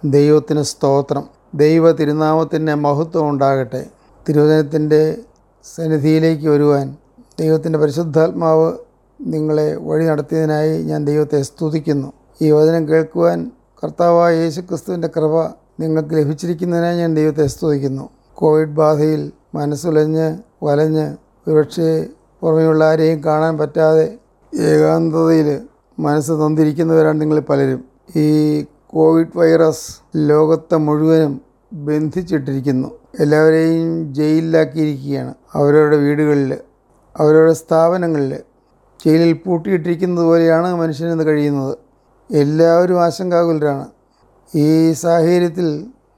ദൈവത്തിന് സ്തോത്രം ദൈവ തിരുനാമത്തിൻ്റെ മഹത്വം ഉണ്ടാകട്ടെ തിരുവചനത്തിൻ്റെ സന്നിധിയിലേക്ക് വരുവാൻ ദൈവത്തിൻ്റെ പരിശുദ്ധാത്മാവ് നിങ്ങളെ വഴി നടത്തിയതിനായി ഞാൻ ദൈവത്തെ സ്തുതിക്കുന്നു ഈ വചനം കേൾക്കുവാൻ കർത്താവായ യേശു ക്രിസ്തുവിൻ്റെ കൃപ നിങ്ങൾക്ക് ലഭിച്ചിരിക്കുന്നതിനായി ഞാൻ ദൈവത്തെ സ്തുതിക്കുന്നു കോവിഡ് ബാധയിൽ മനസ്സുലഞ്ഞ് വലഞ്ഞ് ഒരുപക്ഷെ പുറമെയുള്ള ആരെയും കാണാൻ പറ്റാതെ ഏകാന്തതയിൽ മനസ്സ് നൊന്തിരിക്കുന്നവരാണ് നിങ്ങൾ പലരും ഈ കോവിഡ് വൈറസ് ലോകത്തെ മുഴുവനും ബന്ധിച്ചിട്ടിരിക്കുന്നു എല്ലാവരെയും ജയിലിലാക്കിയിരിക്കുകയാണ് അവരവരുടെ വീടുകളിൽ അവരവരുടെ സ്ഥാപനങ്ങളിൽ ജയിലിൽ പൂട്ടിയിട്ടിരിക്കുന്നത് പോലെയാണ് മനുഷ്യനിന്ന് കഴിയുന്നത് എല്ലാവരും ആശങ്കാകുലരാണ് ഈ സാഹചര്യത്തിൽ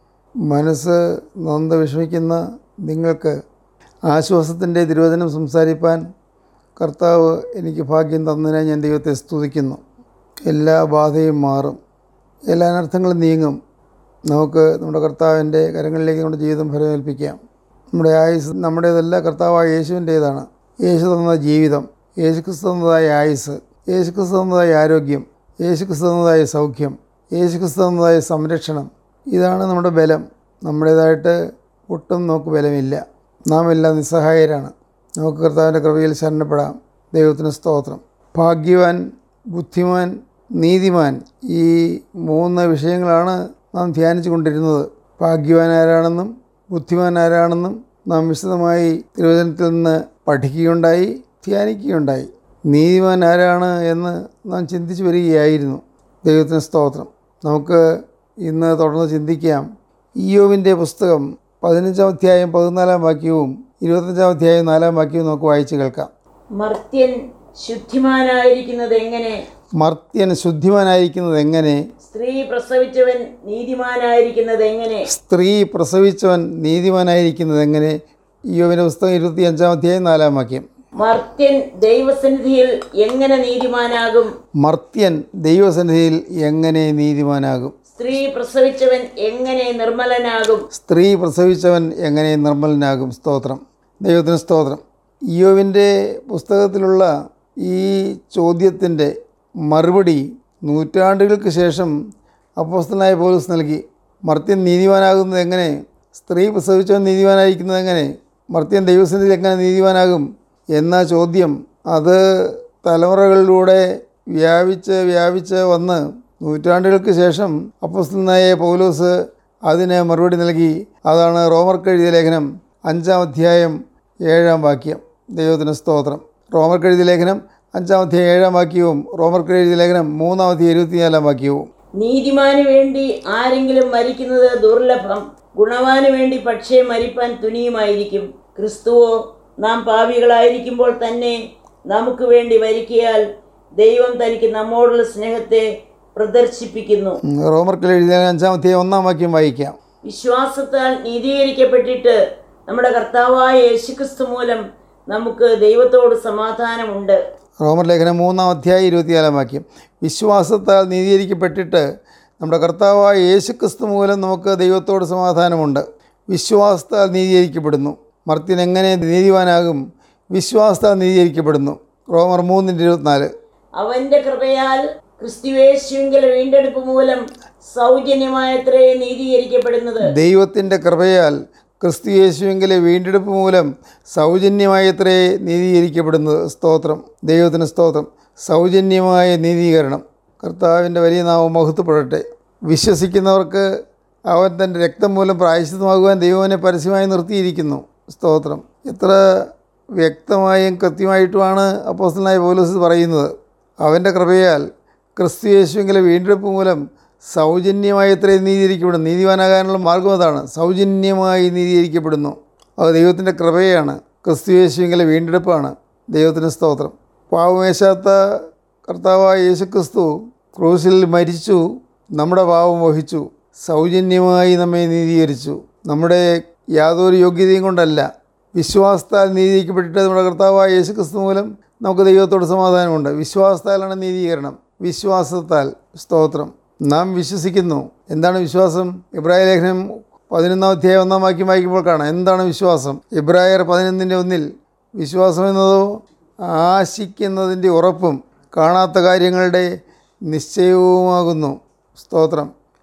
മനസ്സ് നൊന്ത് വിഷമിക്കുന്ന നിങ്ങൾക്ക് ആശ്വാസത്തിൻ്റെ തിരുവചനം സംസാരിപ്പാൻ കർത്താവ് എനിക്ക് ഭാഗ്യം തന്നതിനായി ഞാൻ ദൈവത്തെ സ്തുതിക്കുന്നു എല്ലാ ബാധയും മാറും എല്ലാ അനർത്ഥങ്ങളും നീങ്ങും നമുക്ക് നമ്മുടെ കർത്താവിൻ്റെ കരങ്ങളിലേക്ക് നമ്മുടെ ജീവിതം ഫലമേൽപ്പിക്കാം നമ്മുടെ ആയുസ് നമ്മുടേതല്ല കർത്താവായ യേശുവിൻ്റേതാണ് യേശു തന്ന ജീവിതം യേശു ക്രിസ്തു തന്നതായ ആയുസ് യേശു ക്രിസ്തു തന്നതായ ആരോഗ്യം യേശു ക്രിസ്തു തന്നതായ സൗഖ്യം യേശു ക്രിസ്തു തന്നതായ സംരക്ഷണം ഇതാണ് നമ്മുടെ ബലം നമ്മുടേതായിട്ട് ഒട്ടും നമുക്ക് ബലമില്ല നാം എല്ലാം നിസ്സഹായരാണ് നമുക്ക് കർത്താവിൻ്റെ കൃപയിൽ ശരണപ്പെടാം ദൈവത്തിന് സ്തോത്രം ഭാഗ്യവാൻ ബുദ്ധിമാൻ നീതിമാൻ ഈ മൂന്ന് വിഷയങ്ങളാണ് നാം ധ്യാനിച്ചു കൊണ്ടിരുന്നത് ഭാഗ്യവാൻ ആരാണെന്നും ബുദ്ധിമാൻ ആരാണെന്നും നാം വിശദമായി തിരുവചനത്തിൽ നിന്ന് പഠിക്കുകയുണ്ടായി ധ്യാനിക്കുകയുണ്ടായി നീതിമാൻ ആരാണ് എന്ന് നാം ചിന്തിച്ചു വരികയായിരുന്നു ദൈവത്തിന് സ്തോത്രം നമുക്ക് ഇന്ന് തുടർന്ന് ചിന്തിക്കാം ഇയോവിൻ്റെ പുസ്തകം പതിനഞ്ചാം അധ്യായം പതിനാലാം വാക്യവും ഇരുപത്തഞ്ചാം അധ്യായം നാലാം വാക്യവും നമുക്ക് വായിച്ച് കേൾക്കാം മർത്യൻ ശുദ്ധിമാനായിരിക്കുന്നത് എങ്ങനെ മർത്യൻ ശുദ്ധിമാനായിരിക്കുന്നത് എങ്ങനെ സ്ത്രീ പ്രസവിച്ചവൻ നീതിമാനായിരിക്കുന്നത് എങ്ങനെ സ്ത്രീ പ്രസവിച്ചവൻ നീതിമാനായിരിക്കുന്നത് എങ്ങനെ ഇയോവിൻ്റെ പുസ്തകം ഇരുപത്തി അഞ്ചാം അധ്യായം നാലാം വാക്യം മർത്യൻ ദൈവസന്നിധിയിൽ എങ്ങനെ നീതിമാനാകും മർത്യൻ ദൈവസന്നിധിയിൽ എങ്ങനെ നീതിമാനാകും സ്ത്രീ പ്രസവിച്ചവൻ എങ്ങനെ നിർമ്മലനാകും സ്ത്രീ പ്രസവിച്ചവൻ എങ്ങനെ നിർമ്മലനാകും സ്തോത്രം ദൈവത്തിന് സ്തോത്രം ഇയോവിൻ്റെ പുസ്തകത്തിലുള്ള ഈ ചോദ്യത്തിൻ്റെ മറുപടി നൂറ്റാണ്ടുകൾക്ക് ശേഷം അപ്പോസ്തനായ പോലീസ് നൽകി മർത്യൻ നീതിമാനാകുന്നത് എങ്ങനെ സ്ത്രീ പ്രസവിച്ചവൻ നീതിമാനായിരിക്കുന്നത് എങ്ങനെ മർത്യൻ ദൈവസന്നിധിയിൽ എങ്ങനെ നീതിമാനാകും എന്ന ചോദ്യം അത് തലമുറകളിലൂടെ വ്യാപിച്ച് വ്യാപിച്ച് വന്ന് നൂറ്റാണ്ടുകൾക്ക് ശേഷം അപ്പോസ്തലനായ പൗലോസ് അതിന് മറുപടി നൽകി അതാണ് റോമർക്ക് എഴുതിയ ലേഖനം അഞ്ചാം അധ്യായം ഏഴാം വാക്യം ദൈവത്തിന് സ്തോത്രം റോമർക്ക് എഴുതിയ ലേഖനം അഞ്ചാം അധ്യായം ഏഴാം വാക്യവും റോമർക്ക് എഴുതിയ ലേഖനം മൂന്നാം അധ്യായം ഇരുപത്തിനാലാം വാക്യവും നീതിമാന് വേണ്ടി ആരെങ്കിലും മരിക്കുന്നത് ദുർലഭം ഗുണവാന് വേണ്ടി പക്ഷേ മരിപ്പാൻ തുനിയുമായിരിക്കും ക്രിസ്തുവോ നാം പാപികളായിരിക്കുമ്പോൾ തന്നെ നമുക്ക് വേണ്ടി മരിക്കയാൽ ദൈവം തനിക്ക് നമ്മോടുള്ള സ്നേഹത്തെ പ്രദർശിപ്പിക്കുന്നു ഉം, റോമർക്ക് എഴുതിയ ലേഖനം അഞ്ചാം അധ്യായം ഒന്നാം വാക്യം വായിക്കാം വിശ്വാസത്താൽ നീതീകരിക്കപ്പെട്ടിട്ട് നമ്മുടെ കർത്താവായ യേശുക്രിസ്തു മൂലം നമുക്ക് ദൈവത്തോട് സമാധാനമുണ്ട് റോമർ ലേഖനം മൂന്നാം അധ്യായം ഇരുപത്തിനാലാം വാക്യം വിശ്വാസത്താൽ നീതീകരിക്കപ്പെട്ടിട്ട് നമ്മുടെ കർത്താവായ യേശുക്രിസ്തു മൂലം നമുക്ക് ദൈവത്തോട് സമാധാനമുണ്ട് വിശ്വാസത്താൽ നീതീകരിക്കപ്പെടുന്നു മർത്യൻ എങ്ങനെ നീതിവാനാകും വിശ്വാസത്താൽ നീതീകരിക്കപ്പെടുന്നു റോമർ മൂന്നിൻ്റെ ഇരുപത്തിനാല് അവന്റെ കൃപയാൽ ക്രിസ്തുവേശുവിങ്കൽ വീണ്ടെടുപ്പ് മൂലം സൗജന്യമായത്രേ നീതീകരിക്കപ്പെടുന്നത് ദൈവത്തിൻ്റെ കൃപയാൽ ക്രിസ്തു യേശുവിങ്കിലെ വീണ്ടെടുപ്പ് മൂലം സൗജന്യമായത്രേ നീതീകരിക്കപ്പെടുന്നത് സ്തോത്രം ദൈവത്തിന് സ്തോത്രം സൗജന്യമായ നീതീകരണം കർത്താവിൻ്റെ വലിയ നാമം മഹത്വപ്പെടട്ടെ വിശ്വസിക്കുന്നവർക്ക് അവൻ തൻ്റെ രക്തം മൂലം പ്രായശ്ചിത്തമാകുവാൻ ദൈവനെ പരസ്യമായി നിർത്തിയിരിക്കുന്നു സ്തോത്രം എത്ര വ്യക്തമായും കൃത്യമായിട്ടുമാണ് അപ്പോസ്റ്റലായ പോലീസ് പറയുന്നത് അവൻ്റെ കൃപയാൽ ക്രിസ്തു യേശുവിങ്കിലെ വീണ്ടെടുപ്പ് മൂലം സൗജന്യമായി എത്രയും നീതീകരിക്കപ്പെടുന്നു നീതിവാനാകാനുള്ള മാർഗം അതാണ് സൗജന്യമായി നീതീകരിക്കപ്പെടുന്നു അത് ദൈവത്തിൻ്റെ കൃപയാണ് ക്രിസ്തു യേശുവിങ്കിലെ വീണ്ടെടുപ്പാണ് ദൈവത്തിന് സ്തോത്രം പാവമേശാത്ത കർത്താവായ യേശു ക്രിസ്തു ക്രൂസിൽ മരിച്ചു നമ്മുടെ പാവം വഹിച്ചു സൗജന്യമായി നമ്മെ നീതീകരിച്ചു നമ്മുടെ യാതൊരു യോഗ്യതയും കൊണ്ടല്ല വിശ്വാസത്താൽ നീതീകരിക്കപ്പെട്ടിട്ട് നമ്മുടെ കർത്താവായ യേശു ക്രിസ്തു മൂലം നമുക്ക് ദൈവത്തോട് സമാധാനമുണ്ട് വിശ്വാസത്താലാണ് നീതീകരണം വിശ്വാസത്താൽ സ്തോത്രം നാം വിശ്വസിക്കുന്നു എന്താണ് വിശ്വാസം ഇബ്രാഹിം ലേഖനം പതിനൊന്നാം അധ്യായം ഒന്നാം വാക്യം വായിക്കുമ്പോൾ കാണാം എന്താണ് വിശ്വാസം ഇബ്രായർ പതിനൊന്നിൻ്റെ ഒന്നിൽ വിശ്വാസം എന്നതോ ആശിക്കുന്നതിൻ്റെ ഉറപ്പും കാണാത്ത കാര്യങ്ങളുടെ നിശ്ചയവുമാകുന്നു സ്തോത്രം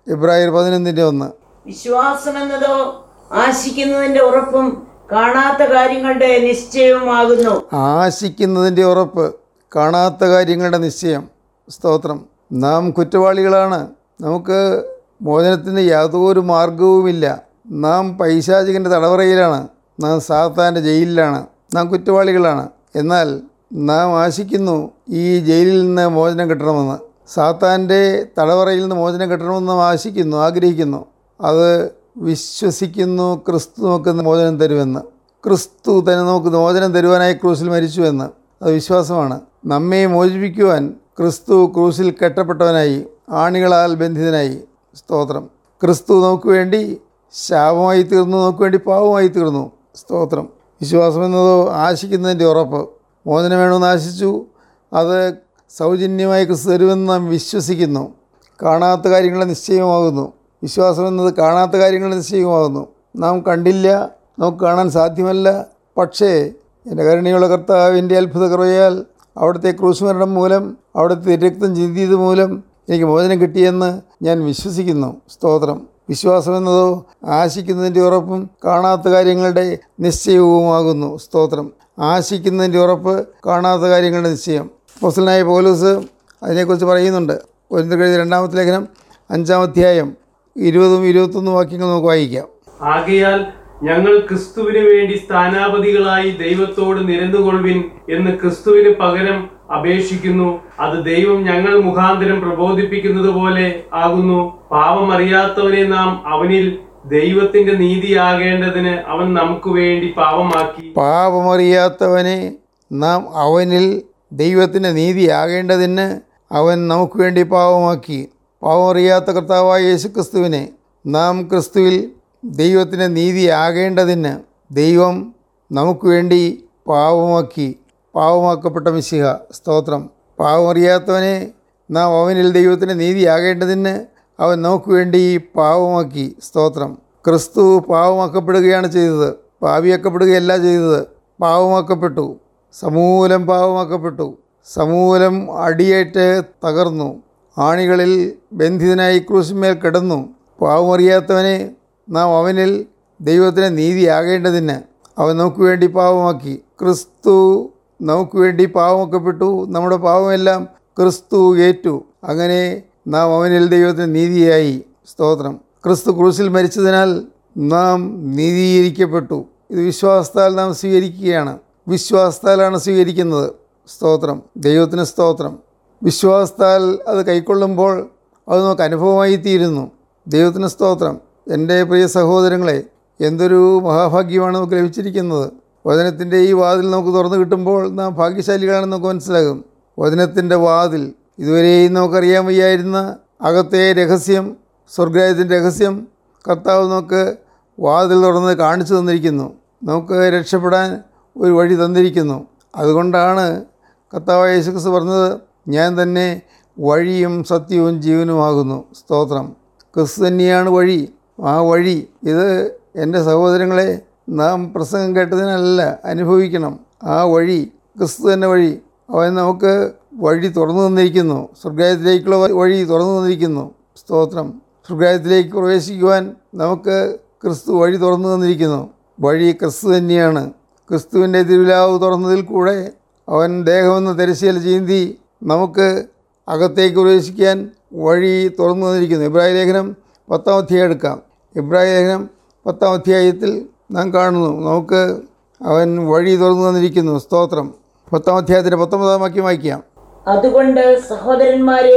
ഇബ്രാഹിം പതിനൊന്നിൻ്റെ ഒന്ന് വിശ്വാസം എന്നതോ ആശിക്കുന്നതിന്റെ ഉറപ്പും കാണാത്ത കാര്യങ്ങളുടെ നിശ്ചയവുമാകുന്നു ആശിക്കുന്നതിൻ്റെ ഉറപ്പ് കാണാത്ത കാര്യങ്ങളുടെ നിശ്ചയം സ്തോത്രം നാം കുറ്റവാളികളാണ് നമുക്ക് മോചനത്തിന് യാതൊരു മാർഗവുമില്ല നാം പൈശാചികൻ്റെ തടവറയിലാണ് നാം സാത്താൻ്റെ ജയിലിലാണ് നാം കുറ്റവാളികളാണ് എന്നാൽ നാം ആശിക്കുന്നു ഈ ജയിലിൽ നിന്ന് മോചനം കിട്ടണമെന്ന് സാത്താൻ്റെ തടവറയിൽ നിന്ന് മോചനം കിട്ടണമെന്ന് നാം ആശിക്കുന്നു ആഗ്രഹിക്കുന്നു അത് വിശ്വസിക്കുന്നു ക്രിസ്തു നമുക്ക് മോചനം തരുമെന്ന് ക്രിസ്തു തന്നെ നമുക്ക് മോചനം തരുവാനായി ക്രൂസിൽ മരിച്ചുവെന്ന് അത് വിശ്വാസമാണ് നമ്മെ മോചിപ്പിക്കുവാൻ ക്രിസ്തു ക്രൂസിൽ കെട്ടപ്പെട്ടവനായി ആണികളാൽ ബന്ധിതനായി സ്തോത്രം ക്രിസ്തു നമുക്ക് വേണ്ടി ശാപമായി തീർന്നു നമുക്ക് വേണ്ടി പാവമായി തീർന്നു സ്തോത്രം വിശ്വാസം എന്നതോ ആശിക്കുന്നതിൻ്റെ ഉറപ്പ് മോചനം വേണമെന്ന് ആശിച്ചു അത് സൗജന്യമായി ക്രിസ്തു തരുമെന്ന് നാം വിശ്വസിക്കുന്നു കാണാത്ത കാര്യങ്ങൾ നിശ്ചയമാകുന്നു വിശ്വാസം എന്നത് കാണാത്ത കാര്യങ്ങൾ നിശ്ചയമാകുന്നു നാം കണ്ടില്ല നമുക്ക് കാണാൻ സാധ്യമല്ല പക്ഷേ എൻ്റെ കരുണയുള്ള കർത്താവിൻ്റെ അത്ഭുത കൃപയാൽ അവിടുത്തെ ക്രൂശ് മരണം മൂലം അവിടുത്തെ രക്തം ചിന്തിയത് മൂലം എനിക്ക് മോചനം കിട്ടിയെന്ന് ഞാൻ വിശ്വസിക്കുന്നു സ്തോത്രം വിശ്വാസം എന്നതോ ആശിക്കുന്നതിൻ്റെ ഉറപ്പും കാണാത്ത കാര്യങ്ങളുടെ നിശ്ചയവുമാകുന്നു സ്തോത്രം ആശിക്കുന്നതിൻ്റെ ഉറപ്പ് കാണാത്ത കാര്യങ്ങളുടെ നിശ്ചയം മുസ്ലിനായ പോലീസ് അതിനെക്കുറിച്ച് പറയുന്നുണ്ട് ഒരു കഴിഞ്ഞ രണ്ടാമത്തെ ലേഖനം അഞ്ചാം അധ്യായം ഇരുപതും ഇരുപത്തൊന്നും വാക്യങ്ങൾ നമുക്ക് വായിക്കാം ആകയാൽ ഞങ്ങൾ ക്രിസ്തുവിന് വേണ്ടി സ്ഥാനാപതികളായി ദൈവത്തോട് നിരന്നുകൊള്ളുവിൻ എന്ന് ക്രിസ്തുവിന് പകരം അപേക്ഷിക്കുന്നു അത് ദൈവം ഞങ്ങൾ മുഖാന്തരം പ്രബോധിപ്പിക്കുന്നത് പോലെ ആകുന്നു പാപം അറിയാത്തവനെ നാം അവനിൽ ദൈവത്തിന്റെ നീതിയാകേണ്ടതിന് അവൻ നമുക്ക് വേണ്ടി പാപമാക്കി പാപമറിയാത്തവനെ നാം അവനിൽ ദൈവത്തിൻ്റെ നീതിയാകേണ്ടതിന് അവൻ നമുക്ക് വേണ്ടി പാവമാക്കി പാവമറിയാത്ത കർത്താവായ യേശു ക്രിസ്തുവിനെ നാം ക്രിസ്തുവിൽ ദൈവത്തിൻ്റെ നീതിയാകേണ്ടതിന് ദൈവം നമുക്ക് വേണ്ടി പാവമാക്കി പാവമാക്കപ്പെട്ട മിശിഹ സ്തോത്രം പാവമറിയാത്തവനെ നാം അവനിൽ ദൈവത്തിൻ്റെ നീതിയാകേണ്ടതിന് അവൻ നമുക്ക് വേണ്ടി പാവമാക്കി സ്തോത്രം ക്രിസ്തു പാവമാക്കപ്പെടുകയാണ് ചെയ്തത് പാവിയാക്കപ്പെടുകയല്ല ചെയ്തത് പാവമാക്കപ്പെട്ടു സമൂലം പാവമാക്കപ്പെട്ടു സമൂലം അടിയേറ്റ് തകർന്നു ആണികളിൽ ബന്ധിതനായി ക്രൂശിന്മേൽ കിടന്നു പാവമറിയാത്തവനെ നാം അവനിൽ ദൈവത്തിന് നീതിയാകേണ്ടതിന് അവൻ നമുക്ക് വേണ്ടി പാവമാക്കി ക്രിസ്തു നമുക്ക് വേണ്ടി പാവമാക്കപ്പെട്ടു നമ്മുടെ പാവമെല്ലാം ക്രിസ്തു ഏറ്റു അങ്ങനെ നാം അവനിൽ ദൈവത്തിന് നീതിയായി സ്തോത്രം ക്രിസ്തു ക്രൂസിൽ മരിച്ചതിനാൽ നാം നീതീകരിക്കപ്പെട്ടു ഇത് വിശ്വാസത്താൽ നാം സ്വീകരിക്കുകയാണ് വിശ്വാസത്താലാണ് സ്വീകരിക്കുന്നത് സ്തോത്രം ദൈവത്തിന് സ്തോത്രം വിശ്വാസത്താൽ അത് കൈക്കൊള്ളുമ്പോൾ അത് നമുക്ക് അനുഭവമായി തീരുന്നു ദൈവത്തിന് സ്തോത്രം എൻ്റെ പ്രിയ സഹോദരങ്ങളെ എന്തൊരു മഹാഭാഗ്യമാണ് നമുക്ക് ലഭിച്ചിരിക്കുന്നത് വചനത്തിൻ്റെ ഈ വാതിൽ നമുക്ക് തുറന്നു കിട്ടുമ്പോൾ നാം ഭാഗ്യശാലികളാണെന്ന് നമുക്ക് മനസ്സിലാകും വചനത്തിൻ്റെ വാതിൽ ഇതുവരെയും നമുക്കറിയാൻ വയ്യായിരുന്ന അകത്തെ രഹസ്യം സ്വർഗരാജ്യത്തിൻ്റെ രഹസ്യം കർത്താവ് നമുക്ക് വാതിൽ തുറന്ന് കാണിച്ചു തന്നിരിക്കുന്നു നമുക്ക് രക്ഷപ്പെടാൻ ഒരു വഴി തന്നിരിക്കുന്നു അതുകൊണ്ടാണ് കർത്താവായ യേശുക്രിസ്തു പറഞ്ഞത് ഞാൻ തന്നെ വഴിയും സത്യവും ജീവനുമാകുന്നു സ്തോത്രം ക്രിസ്തു തന്നെയാണ് വഴി ആ വഴി ഇത് എൻ്റെ സഹോദരങ്ങളെ നാം പ്രസംഗം കേട്ടതിനല്ല അനുഭവിക്കണം ആ വഴി ക്രിസ്തു തന്നെ വഴി അവൻ നമുക്ക് വഴി തുറന്നു തന്നിരിക്കുന്നു സ്വർഗായത്തിലേക്കുള്ള വഴി തുറന്നു തന്നിരിക്കുന്നു സ്തോത്രം സ്വർഗായത്തിലേക്ക് പ്രവേശിക്കുവാൻ നമുക്ക് ക്രിസ്തു വഴി തുറന്നു തന്നിരിക്കുന്നു വഴി ക്രിസ്തു തന്നെയാണ് ക്രിസ്തുവിൻ്റെ തിരുവിലാവ് തുറന്നതിൽ കൂടെ അവൻ ദേഹമെന്ന് തിരശ്ശീല ചീന്തി നമുക്ക് അകത്തേക്ക് പ്രവേശിക്കാൻ വഴി തുറന്നു തന്നിരിക്കുന്നു ഇബ്രാഹിം ലേഖനം പത്താം അധ്യായം എടുക്കാം ഇബ്രാഹിം ലേഖനം പത്താം അധ്യായത്തിൽ നാം കാണുന്നു നമുക്ക് അവൻ വഴി തുറന്നു തന്നിരിക്കുന്നു സ്തോത്രം പത്താം അധ്യായത്തിൻ്റെ പത്തൊമ്പതാം വാക്യം വായിക്കാം അതുകൊണ്ട് സഹോദരന്മാരെ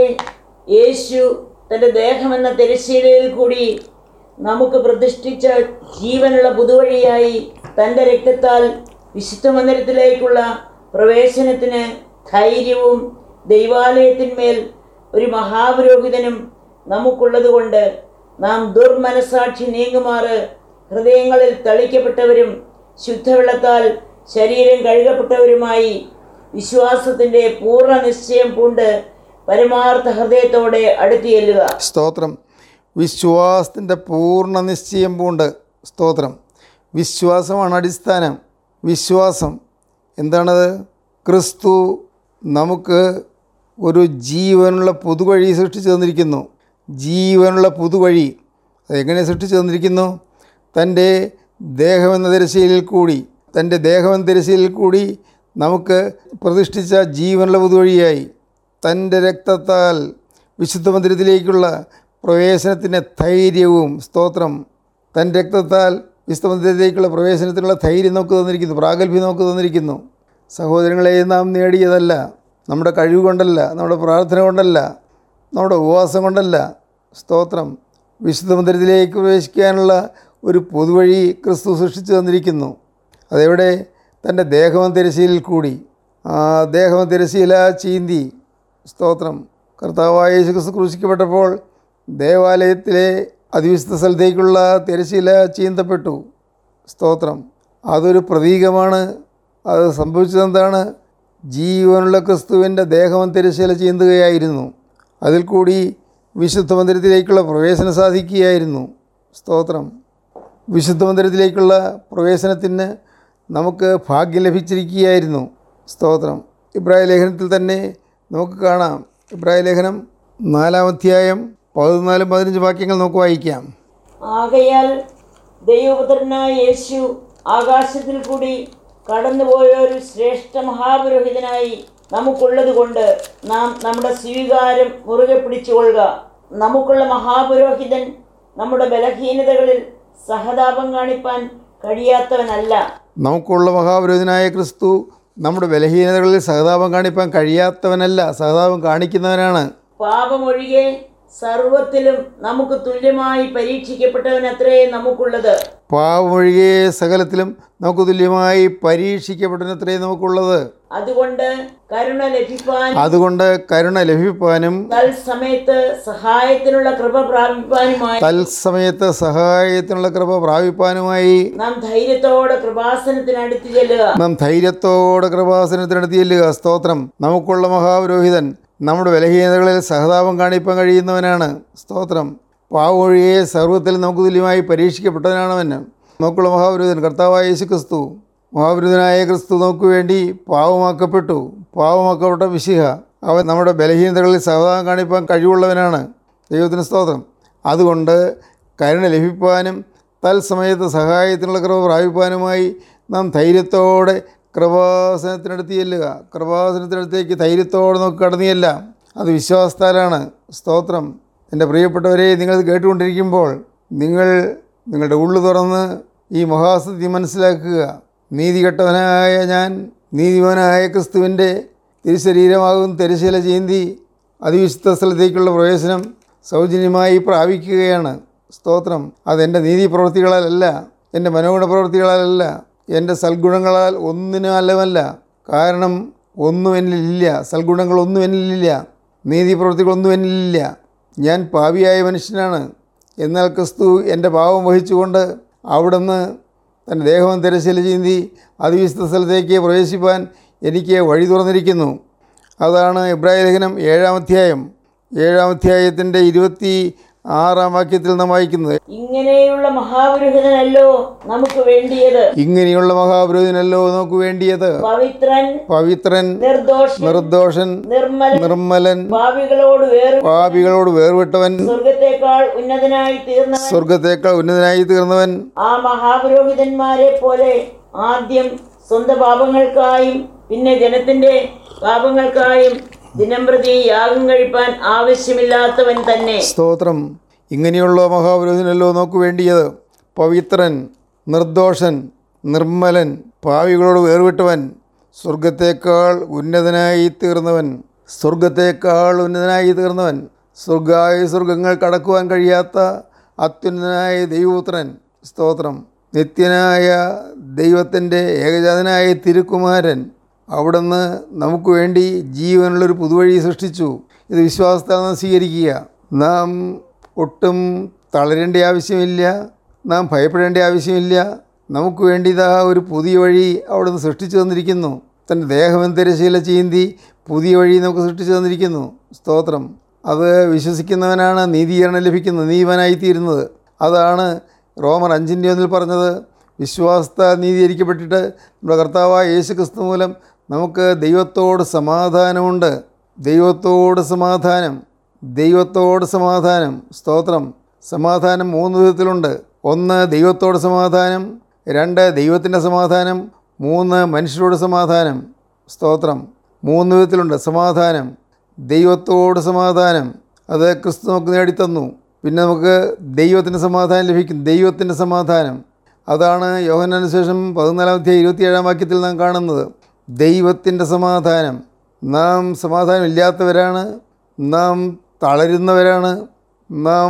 യേശു തന്റെ ദേഹമെന്ന തിരശ്ശീലയിൽ കൂടി നമുക്ക് പ്രതിഷ്ഠിച്ച ജീവനുള്ള പുതുവഴിയായി തന്റെ രക്തത്താൽ വിശുദ്ധ മന്ദിരത്തിലേക്കുള്ള പ്രവേശനത്തിന് ധൈര്യവും ദൈവാലയത്തിന്മേൽ ഒരു മഹാപുരോഹിതനും നമുക്കുള്ളതുകൊണ്ട് നാം ദുർമനസാക്ഷി നീങ്ങുമാറ് ഹൃദയങ്ങളിൽ തളിക്കപ്പെട്ടവരും ശുദ്ധവെള്ളത്താൽ ശരീരം കഴുകപ്പെട്ടവരുമായി വിശ്വാസത്തിന്റെ പൂർണ്ണ നിശ്ചയം പൂണ്ട് പരമാർത്ഥ ഹൃദയത്തോടെ അടുത്തു ചെല്ലുക സ്തോത്രം വിശ്വാസത്തിൻ്റെ പൂർണ്ണ നിശ്ചയം പൂണ്ട് സ്തോത്രം വിശ്വാസമാണ് അടിസ്ഥാനം വിശ്വാസം എന്താണത് ക്രിസ്തു നമുക്ക് ഒരു ജീവനുള്ള പുതുവഴി സൃഷ്ടിച്ചു തന്നിരിക്കുന്നു ജീവനുള്ള പുതുവഴി അതെങ്ങനെ സൃഷ്ടിച്ചു തന്നിരിക്കുന്നു തൻ്റെ ദേഹമെന്ന തിരശ്ശീലിൽ കൂടി തൻ്റെ ദേഹമെന്ന തിരശ്ശീലിൽ കൂടി നമുക്ക് പ്രതിഷ്ഠിച്ച ജീവനുള്ള പുതുവഴിയായി തൻ്റെ രക്തത്താൽ വിശുദ്ധ മന്ദിരത്തിലേക്കുള്ള പ്രവേശനത്തിന് ധൈര്യവും സ്തോത്രം തൻ്റെ രക്തത്താൽ വിശുദ്ധ മന്ദിരത്തിലേക്കുള്ള പ്രവേശനത്തിനുള്ള ധൈര്യം നമുക്ക് തന്നിരിക്കുന്നു പ്രാഗൽഭ്യം നമുക്ക് തന്നിരിക്കുന്നു സഹോദരങ്ങളെ നാം നേടിയതല്ല നമ്മുടെ കഴിവ് കൊണ്ടല്ല നമ്മുടെ പ്രാർത്ഥന കൊണ്ടല്ല നമ്മുടെ ഉപവാസം കൊണ്ടല്ല സ്തോത്രം വിശുദ്ധ മന്ദിരത്തിലേക്ക് പ്രവേശിക്കാനുള്ള ഒരു പൊതുവഴി ക്രിസ്തു സൃഷ്ടിച്ചു തന്നിരിക്കുന്നു അതെവിടെ തൻ്റെ ദേഹം തിരശ്ശീലിൽ കൂടി ആ ദേഹം തിരശ്ശീല ചീന്തി സ്തോത്രം കർത്താവായ യേശു ക്രിസ്തു ക്രൂശിക്കപ്പെട്ടപ്പോൾ ദേവാലയത്തിലെ അതിവിശുദ്ധ സ്ഥലത്തേക്കുള്ള തിരശ്ശീല ചീന്തപ്പെട്ടു സ്തോത്രം അതൊരു പ്രതീകമാണ് അത് സംഭവിച്ചതെന്താണ് ജീവനുള്ള ക്രിസ്തുവിൻ്റെ ദേഹം തിരശ്ശീല ചീന്തുകയായിരുന്നു അതിൽ കൂടി വിശുദ്ധ മന്ദിരത്തിലേക്കുള്ള പ്രവേശനം സാധിക്കുകയായിരുന്നു സ്തോത്രം വിശുദ്ധ മന്ദിരത്തിലേക്കുള്ള പ്രവേശനത്തിന് നമുക്ക് ഭാഗ്യം ലഭിച്ചിരിക്കുകയായിരുന്നു സ്തോത്രം ഇബ്രാഹിം ലേഖനത്തിൽ തന്നെ നമുക്ക് കാണാം ഇബ്രാഹിം ലേഖനം നാലാം അധ്യായം പതിനാലും പതിനഞ്ച് വാക്യങ്ങൾ നമുക്ക് വായിക്കാം ആകയാൽ ദൈവപുത്രനായ യേശു ആകാശത്തിൽ കൂടി കടന്നുപോയ ഒരു ശ്രേഷ്ഠ മഹാപുരോഹിതനായി നമുക്കുള്ളത് കൊണ്ട് നാം നമ്മുടെ സ്വീകാരം മുറുകെ പിടിച്ചുകൊള്ളുക നമുക്കുള്ള മഹാപുരോഹിതൻ നമ്മുടെ ബലഹീനതകളിൽ സഹതാപം കാണിപ്പാൻ കഴിയാത്തവനല്ല നമുക്കുള്ള മഹാപുരോഹിതനായ ക്രിസ്തു നമ്മുടെ ബലഹീനതകളിൽ സഹതാപം കാണിപ്പാൻ കഴിയാത്തവനല്ല സഹതാപം കാണിക്കുന്നവനാണ് പാപമൊഴികെ സർവത്തിലും നമുക്ക് തുല്യമായി പരീക്ഷിക്കപ്പെട്ടവനത്രേ നമുക്കുള്ളത് പാവമൊഴികെ സകലത്തിലും നമുക്ക് തുല്യമായി പരീക്ഷിക്കപ്പെട്ടതിനത്രേ നമുക്കുള്ളത് അതുകൊണ്ട് കരുണ ലഭിപ്പാൻ അതുകൊണ്ട് കരുണ ലഭിപ്പാനും തൽസമയത്ത് സഹായത്തിനുള്ള കൃപ പ്രാപിപ്പാനുമായി തത്സമയത്ത് സഹായത്തിനുള്ള കൃപ പ്രാപിപ്പാനുമായി നാം ധൈര്യത്തോടെ കൃപാസനത്തിനടുത്ത് ചെല്ലുക നാം ധൈര്യത്തോടെ കൃപാസനത്തിനടുത്ത് ചെല്ലുക സ്തോത്രം നമുക്കുള്ള മഹാപുരോഹിതൻ നമ്മുടെ ബലഹീനതകളിൽ സഹതാപം കാണിപ്പാൻ കഴിയുന്നവനാണ് സ്തോത്രം പാവൊഴിയെ സർവ്വത്തിൽ നമുക്ക് തുല്യമായി പരീക്ഷിക്കപ്പെട്ടവനാണ് അവൻ നമുക്കുള്ള മഹാപുരോഹിതൻ കർത്താവായ യേശു ക്രിസ്തു മഹാപുരോഹിതനായ ക്രിസ്തു നമുക്ക് വേണ്ടി പാവമാക്കപ്പെട്ടു പാവമാക്കപ്പെട്ട വിശിഹ അവൻ നമ്മുടെ ബലഹീനതകളിൽ സഹതാപം കാണിപ്പാൻ കഴിവുള്ളവനാണ് ദൈവത്തിന് സ്തോത്രം അതുകൊണ്ട് കരുണ ലഭിപ്പാനും തൽസമയത്ത് സഹായത്തിനുള്ള കൃപ പ്രാപിപ്പാനുമായി നാം ധൈര്യത്തോടെ കൃപാസനത്തിനടുത്ത് ചെല്ലുക കൃപാസനത്തിനടുത്തേക്ക് ധൈര്യത്തോടെ നമുക്ക് കടന്നു ചെല്ലാം അത് വിശ്വാസത്താലാണ് സ്തോത്രം എൻ്റെ പ്രിയപ്പെട്ടവരെ നിങ്ങൾ കേട്ടുകൊണ്ടിരിക്കുമ്പോൾ നിങ്ങൾ നിങ്ങളുടെ ഉള്ളു തുറന്ന് ഈ മഹാസത്യം മനസ്സിലാക്കുക നീതികെട്ടവനായ ഞാൻ നീതിമാനായ ക്രിസ്തുവിൻ്റെ തിരുശരീരമാകും തിരശീല ചീന്തി അതിവിശുദ്ധ സ്ഥലത്തേക്കുള്ള പ്രവേശനം സൗജന്യമായി പ്രാപിക്കുകയാണ് സ്തോത്രം അതെൻ്റെ നീതി പ്രവൃത്തികളാലല്ല എൻ്റെ മനോഗുണ പ്രവൃത്തികളാലല്ല എൻ്റെ സൽഗുണങ്ങളാൽ ഒന്നിനും അല്ലമല്ല കാരണം ഒന്നും എന്നിലില്ല സൽഗുണങ്ങളൊന്നും എന്നിലില്ല നീതി പ്രവൃത്തികളൊന്നും എന്നിലില്ല ഞാൻ പാപിയായ മനുഷ്യനാണ് എന്നാൽ ക്രിസ്തു എൻ്റെ പാവം വഹിച്ചുകൊണ്ട് അവിടുന്ന് തൻ്റെ ദേഹം തിരശ്ശീല ചീന്തി അതിവിശുദ്ധ സ്ഥലത്തേക്ക് പ്രവേശിപ്പാൻ എനിക്ക് വഴി തുറന്നിരിക്കുന്നു അതാണ് ഇബ്രാഹിം ലേഖനം ഏഴാം അധ്യായം ഏഴാം അധ്യായത്തിൻ്റെ ഇരുപത്തി ആറാം വാക്യത്തിൽ നാം വായിക്കുന്നത് ഇങ്ങനെയുള്ള മഹാപുരോഹിതനല്ലോ നമുക്ക് വേണ്ടിയത് ഇങ്ങനെയുള്ള മഹാപുരോഹിതനല്ലോ നമുക്ക് വേണ്ടിയത് പവിത്രൻ പവിത്രൻ നിർദോഷൻ നിർദോഷൻ നിർമ്മലൻ നിർമ്മലൻ പാപികളോട് വേറെ പാപികളോട് വേർവിട്ടവൻ സ്വർഗത്തെക്കാൾ ഉന്നതനായി തീർന്ന സ്വർഗത്തേക്കാൾ ഉന്നതനായി തീർന്നവൻ ആ മഹാപുരോഹിതന്മാരെ പോലെ ആദ്യം സ്വന്തം പാപങ്ങൾക്കായും പിന്നെ ജനത്തിന്റെ പാപങ്ങൾക്കായും ദിനംപ്രതി യാഗം കഴിപ്പാൻ ആവശ്യമില്ലാത്തവൻ തന്നെ സ്തോത്രം ഇങ്ങനെയുള്ള മഹാപുരോഹിതനല്ലോ നമുക്ക് വേണ്ടിയത് പവിത്രൻ നിർദോഷൻ നിർമ്മലൻ പാവികളോട് വേർവിട്ടവൻ സ്വർഗത്തേക്കാൾ ഉന്നതനായി തീർന്നവൻ സ്വർഗത്തേക്കാൾ ഉന്നതനായി തീർന്നവൻ സ്വർഗായ സ്വർഗങ്ങൾ കടക്കുവാൻ കഴിയാത്ത അത്യുന്നതനായ ദൈവപുത്രൻ സ്തോത്രം നിത്യനായ ദൈവത്തിൻ്റെ ഏകജാതനായ തിരുക്കുമാരൻ അവിടുന്ന് നമുക്ക് വേണ്ടി ജീവനുള്ളൊരു പുതുവഴി സൃഷ്ടിച്ചു ഇത് വിശ്വാസത്താൽ നാം സ്വീകരിക്കുക നാം ഒട്ടും തളരേണ്ട ആവശ്യമില്ല നാം ഭയപ്പെടേണ്ട ആവശ്യമില്ല നമുക്ക് വേണ്ടി ഇതാ ഒരു പുതിയ വഴി അവിടുന്ന് സൃഷ്ടിച്ചു തന്നിരിക്കുന്നു തൻ്റെ ദേഹമെന്തരശീല ചീന്തി പുതിയ വഴി നമുക്ക് സൃഷ്ടിച്ചു തന്നിരിക്കുന്നു സ്തോത്രം അത് വിശ്വസിക്കുന്നവനാണ് നീതീകരണം ലഭിക്കുന്നത് നീതിമാനായിത്തീരുന്നത് അതാണ് റോമർ അഞ്ചിൻ്റെ ഒന്നിൽ പറഞ്ഞത് വിശ്വാസത്താൽ നീതീകരിക്കപ്പെട്ടിട്ട് നമ്മുടെ കർത്താവായ യേശു ക്രിസ്തു മൂലം നമുക്ക് ദൈവത്തോട് സമാധാനമുണ്ട് ദൈവത്തോട് സമാധാനം ദൈവത്തോട് സമാധാനം സ്തോത്രം സമാധാനം മൂന്ന് വിധത്തിലുണ്ട് ഒന്ന് ദൈവത്തോട് സമാധാനം രണ്ട് ദൈവത്തിൻ്റെ സമാധാനം മൂന്ന് മനുഷ്യരോട് സമാധാനം സ്തോത്രം മൂന്ന് വിധത്തിലുണ്ട് സമാധാനം ദൈവത്തോട് സമാധാനം അത് ക്രിസ്തു നമുക്ക് നേടിത്തന്നു പിന്നെ നമുക്ക് ദൈവത്തിൻ്റെ സമാധാനം ലഭിക്കും ദൈവത്തിൻ്റെ സമാധാനം അതാണ് യോഹനാന് ശേഷം പതിനാലാം അധ്യായം ഇരുപത്തിയേഴാം വാക്യത്തിൽ നാം കാണുന്നത് ദൈവത്തിൻ്റെ സമാധാനം നാം സമാധാനം ഇല്ലാത്തവരാണ് നാം തളരുന്നവരാണ് നാം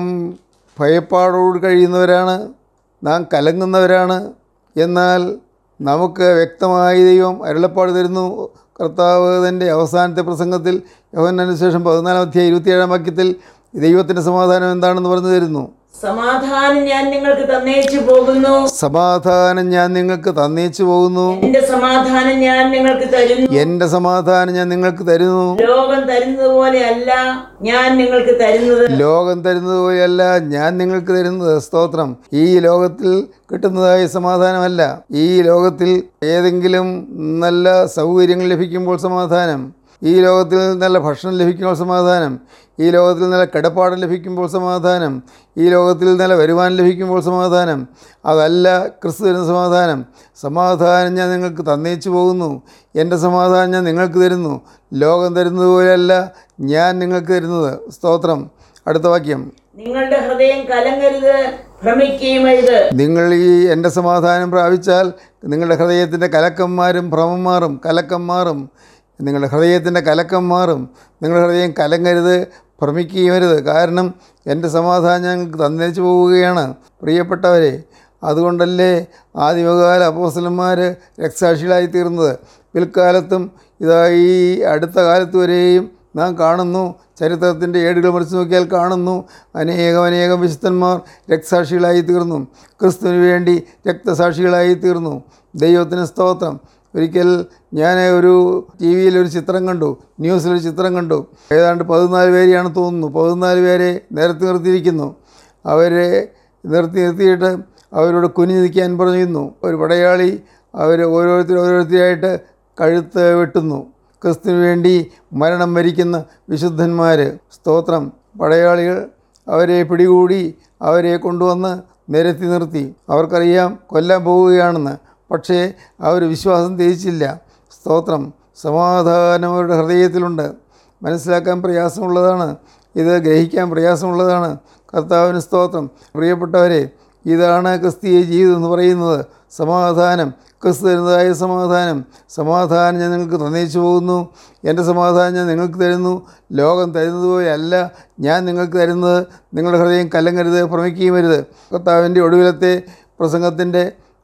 ഭയപ്പാടോട് കഴിയുന്നവരാണ് നാം കലങ്ങുന്നവരാണ് എന്നാൽ നമുക്ക് വ്യക്തമായി ദൈവം അരുളപ്പാട് തരുന്നു കർത്താവ് തൻ്റെ അവസാനത്തെ പ്രസംഗത്തിൽ യോഹന്നാന് ശേഷം പതിനാലാം അധ്യായം ഇരുപത്തിയേഴാം വാക്യത്തിൽ ദൈവത്തിൻ്റെ സമാധാനം എന്താണെന്ന് പറഞ്ഞു തരുന്നു സമാധാനം ഞാൻ നിങ്ങൾക്ക് തന്നേച്ചു പോകുന്നു സമാധാനം ഞാൻ നിങ്ങൾക്ക് തന്നേച്ചു പോകുന്നു എന്റെ സമാധാനം ഞാൻ നിങ്ങൾക്ക് തരുന്നു എൻ്റെ സമാധാനം ഞാൻ നിങ്ങൾക്ക് തരുന്നു ലോകം തരുന്നത് പോലെ അല്ല ഞാൻ നിങ്ങൾക്ക് തരുന്നത് ലോകം തരുന്നത് പോലെയല്ല ഞാൻ നിങ്ങൾക്ക് തരുന്നത് സ്തോത്രം ഈ ലോകത്തിൽ കിട്ടുന്നതായ സമാധാനമല്ല ഈ ലോകത്തിൽ ഏതെങ്കിലും നല്ല സൗകര്യങ്ങൾ ലഭിക്കുമ്പോൾ സമാധാനം ഈ ലോകത്തിൽ നല്ല ഭക്ഷണം ലഭിക്കുമ്പോൾ സമാധാനം ഈ ലോകത്തിൽ നല്ല കിടപ്പാടം ലഭിക്കുമ്പോൾ സമാധാനം ഈ ലോകത്തിൽ നല്ല വരുമാനം ലഭിക്കുമ്പോൾ സമാധാനം അതല്ല ക്രിസ്തു തരുന്ന സമാധാനം സമാധാനം ഞാൻ നിങ്ങൾക്ക് തന്നേച്ചു പോകുന്നു എൻ്റെ സമാധാനം ഞാൻ നിങ്ങൾക്ക് തരുന്നു ലോകം തരുന്നത് പോലെയല്ല ഞാൻ നിങ്ങൾക്ക് തരുന്നത് സ്തോത്രം അടുത്ത വാക്യം നിങ്ങളുടെ ഹൃദയം കലങ്ങരുത് ഭ്രമിക്കുകയും അരുത് നിങ്ങൾ ഈ എൻ്റെ സമാധാനം പ്രാപിച്ചാൽ നിങ്ങളുടെ ഹൃദയത്തിൻ്റെ കലക്കം മാറും ഭ്രമം മാറും കലക്കം മാറും നിങ്ങളുടെ ഹൃദയത്തിൻ്റെ കലക്കം മാറും നിങ്ങളുടെ ഹൃദയം കലങ്ങരുത് ഭ്രമിക്കുകയും അരുത് കാരണം എൻ്റെ സമാധാനം ഞങ്ങൾക്ക് തന്നേച്ചു പോവുകയാണ് പ്രിയപ്പെട്ടവരെ അതുകൊണ്ടല്ലേ ആദിമകാല അപ്പോസ്റ്റലന്മാർ രക്തസാക്ഷികളായി തീർന്നത് പിൽക്കാലത്തും ഇതാ ഈ അടുത്ത കാലത്ത് വരെയും നാം കാണുന്നു ചരിത്രത്തിൻ്റെ ഏടുകൾ മറിച്ച് നോക്കിയാൽ കാണുന്നു അനേകം അനേകം വിശുദ്ധന്മാർ രക്തസാക്ഷികളായി തീർന്നു ക്രിസ്തുവിന് വേണ്ടി രക്തസാക്ഷികളായി തീർന്നു ദൈവത്തിന് സ്തോത്രം ഒരിക്കൽ ഞാൻ ഒരു ടി വിയിൽ ഒരു ചിത്രം കണ്ടു ന്യൂസിലൊരു ചിത്രം കണ്ടു ഏതാണ്ട് പതിനാല് പേരെയാണ് തോന്നുന്നു പതിനാല് പേരെ നിരത്തി നിർത്തിയിരിക്കുന്നു അവരെ നിർത്തി നിർത്തിയിട്ട് അവരോട് കുനിഞ്ഞു നിൽക്കാൻ പറയുന്നു ഒരു പടയാളി അവർ ഓരോരുത്തർ ഓരോരുത്തരായിട്ട് കഴുത്ത് വെട്ടുന്നു ക്രിസ്തുവിന് വേണ്ടി മരണം വരിക്കുന്ന വിശുദ്ധന്മാർ സ്തോത്രം പടയാളികൾ അവരെ പിടികൂടി അവരെ കൊണ്ടുവന്ന് നിരത്തി നിർത്തി അവർക്കറിയാം കൊല്ലാൻ പോവുകയാണെന്ന് പക്ഷേ അവർ വിശ്വാസം ത്യജിച്ചില്ല സ്തോത്രം സമാധാനം അവരുടെ ഹൃദയത്തിലുണ്ട് മനസ്സിലാക്കാൻ പ്രയാസമുള്ളതാണ് ഇത് ഗ്രഹിക്കാൻ പ്രയാസമുള്ളതാണ് കർത്താവിന് സ്തോത്രം പ്രിയപ്പെട്ടവരെ ഇതാണ് ക്രിസ്തീയ ജീവിതം എന്ന് പറയുന്നത് സമാധാനം ക്രിസ്തു തരുന്നതായ സമാധാനം സമാധാനം ഞാൻ നിങ്ങൾക്ക് തന്നയിച്ചു പോകുന്നു എൻ്റെ സമാധാനം ഞാൻ നിങ്ങൾക്ക് തരുന്നു ലോകം തരുന്നത് പോലെയല്ല ഞാൻ നിങ്ങൾക്ക് തരുന്നത് നിങ്ങളുടെ ഹൃദയം കലങ്ങരുത് ഭ്രമിക്കുകയും വരുത് കർത്താവിൻ്റെ ഒടുവിലത്തെ പ്രസംഗത്തിൻ്റെ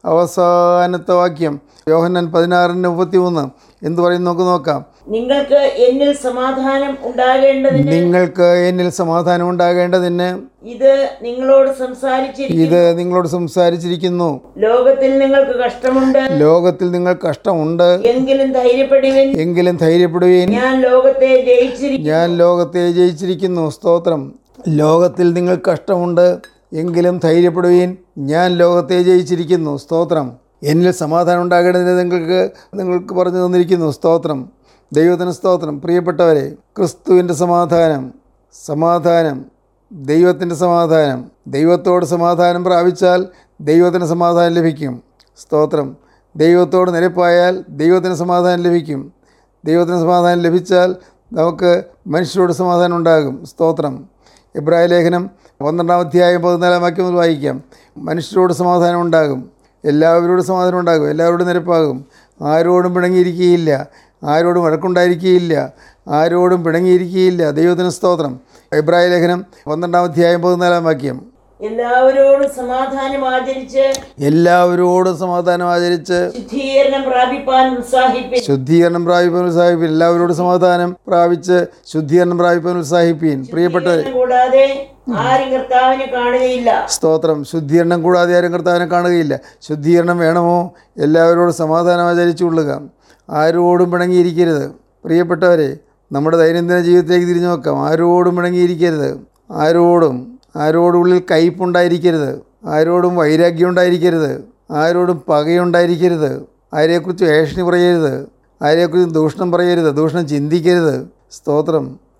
അവസാനത്തെ വാക്യം യോഹന്നാൻ പതിനാറിൻ്റെ മുപ്പത്തി മൂന്ന് എന്ത് പറയും നമുക്ക് നോക്കാം നിങ്ങൾക്ക് എന്നിൽ സമാധാനം ഉണ്ടാകേണ്ടതിന് നിങ്ങൾക്ക് എന്നിൽ സമാധാനം ഉണ്ടാകേണ്ടതിന് ഇത് നിങ്ങളോട് സംസാരിച്ചിരിക്കും ഇത് നിങ്ങളോട് സംസാരിച്ചിരിക്കുന്നു ലോകത്തിൽ നിങ്ങൾക്ക് കഷ്ടമുണ്ട് ലോകത്തിൽ നിങ്ങൾ കഷ്ടമുണ്ട് എങ്കിലും ധൈര്യപ്പെടുവിൻ എങ്കിലും ധൈര്യപ്പെടുകയും ഞാൻ ലോകത്തെ ജയിച്ചിരിക്കും ഞാൻ ലോകത്തെ ജയിച്ചിരിക്കുന്നു സ്തോത്രം ലോകത്തിൽ നിങ്ങൾ കഷ്ടമുണ്ട് എങ്കിലും ധൈര്യപ്പെടുകയും ഞാൻ ലോകത്തെ ജയിച്ചിരിക്കുന്നു സ്തോത്രം എന്നിൽ സമാധാനം ഉണ്ടാകേണ്ടതിന് നിങ്ങൾക്ക് നിങ്ങൾക്ക് പറഞ്ഞു തന്നിരിക്കുന്നു സ്തോത്രം ദൈവത്തിന് സ്തോത്രം പ്രിയപ്പെട്ടവരെ ക്രിസ്തുവിൻ്റെ സമാധാനം സമാധാനം ദൈവത്തിൻ്റെ സമാധാനം ദൈവത്തോട് സമാധാനം പ്രാപിച്ചാൽ ദൈവത്തിന് സമാധാനം ലഭിക്കും സ്തോത്രം ദൈവത്തോട് നിരപ്പായാൽ ദൈവത്തിന് സമാധാനം ലഭിക്കും ദൈവത്തിന് സമാധാനം ലഭിച്ചാൽ നമുക്ക് മനുഷ്യരോട് സമാധാനം ഉണ്ടാകും സ്തോത്രം ഇബ്രാഹിം ലേഖനം പന്ത്രണ്ടാം അധ്യായം പതിനാലാം വാക്യം മുതൽ വായിക്കാം മനുഷ്യരോട് സമാധാനം ഉണ്ടാകും എല്ലാവരോടും സമാധാനം ഉണ്ടാകും എല്ലാവരോടും നിരപ്പാകും ആരോടും പിണങ്ങിയിരിക്കുകയില്ല ആരോടും വഴക്കുണ്ടായിരിക്കുകയില്ല ആരോടും പിണങ്ങിയിരിക്കുകയില്ല ദൈവത്തിന് സ്തോത്രം ഇബ്രാഹിം ലേഖനം പന്ത്രണ്ടാം അധ്യായം പതിനാലാം വാക്യം എല്ലാവരോടും സമാധാനം ആചരിച്ച് എല്ലാവരോടും സമാധാനം ആചരിച്ച് ശുദ്ധീകരണം പ്രാപിപ്പാൻ ഉത്സാഹിപ്പിൻ ശുദ്ധീകരണം പ്രാപിപ്പാൻ ഉത്സാഹിപ്പീൻ എല്ലാവരോടും സമാധാനം പ്രാപിച്ച് ശുദ്ധീകരണം പ്രാപിപ്പാൻ ഉത്സാഹിപ്പീൻ പ്രിയപ്പെട്ടവരെ ശുദ്ധീകരണം കൂടാതെ ആരും കർത്താവിനെ കാണുകയില്ല സ്തോത്രം ശുദ്ധീകരണം കൂടാതെ ആരും കർത്താവിനെ കാണുകയില്ല ശുദ്ധീകരണം വേണമോ എല്ലാവരോടും സമാധാനം ആചരിച്ചുകൊള്ളുക ആരോടും പിണങ്ങിയിരിക്കരുത് പ്രിയപ്പെട്ടവരെ നമ്മുടെ ദൈനംദിന ജീവിതത്തിലേക്ക് തിരിഞ്ഞു നോക്കാം ആരോടും പിണങ്ങിയിരിക്കരുത് ആരോടും ആരോടും ഉള്ളിൽ കയ്പുണ്ടായിരിക്കരുത് ആരോടും വൈരാഗ്യം ഉണ്ടായിരിക്കരുത് ആരോടും പകയുണ്ടായിരിക്കരുത് ആരെക്കുറിച്ച് ഏഷണി പറയരുത് ആരെക്കുറിച്ചും ദൂഷണം പറയരുത് ദൂഷണം ചിന്തിക്കരുത് സ്തോത്രം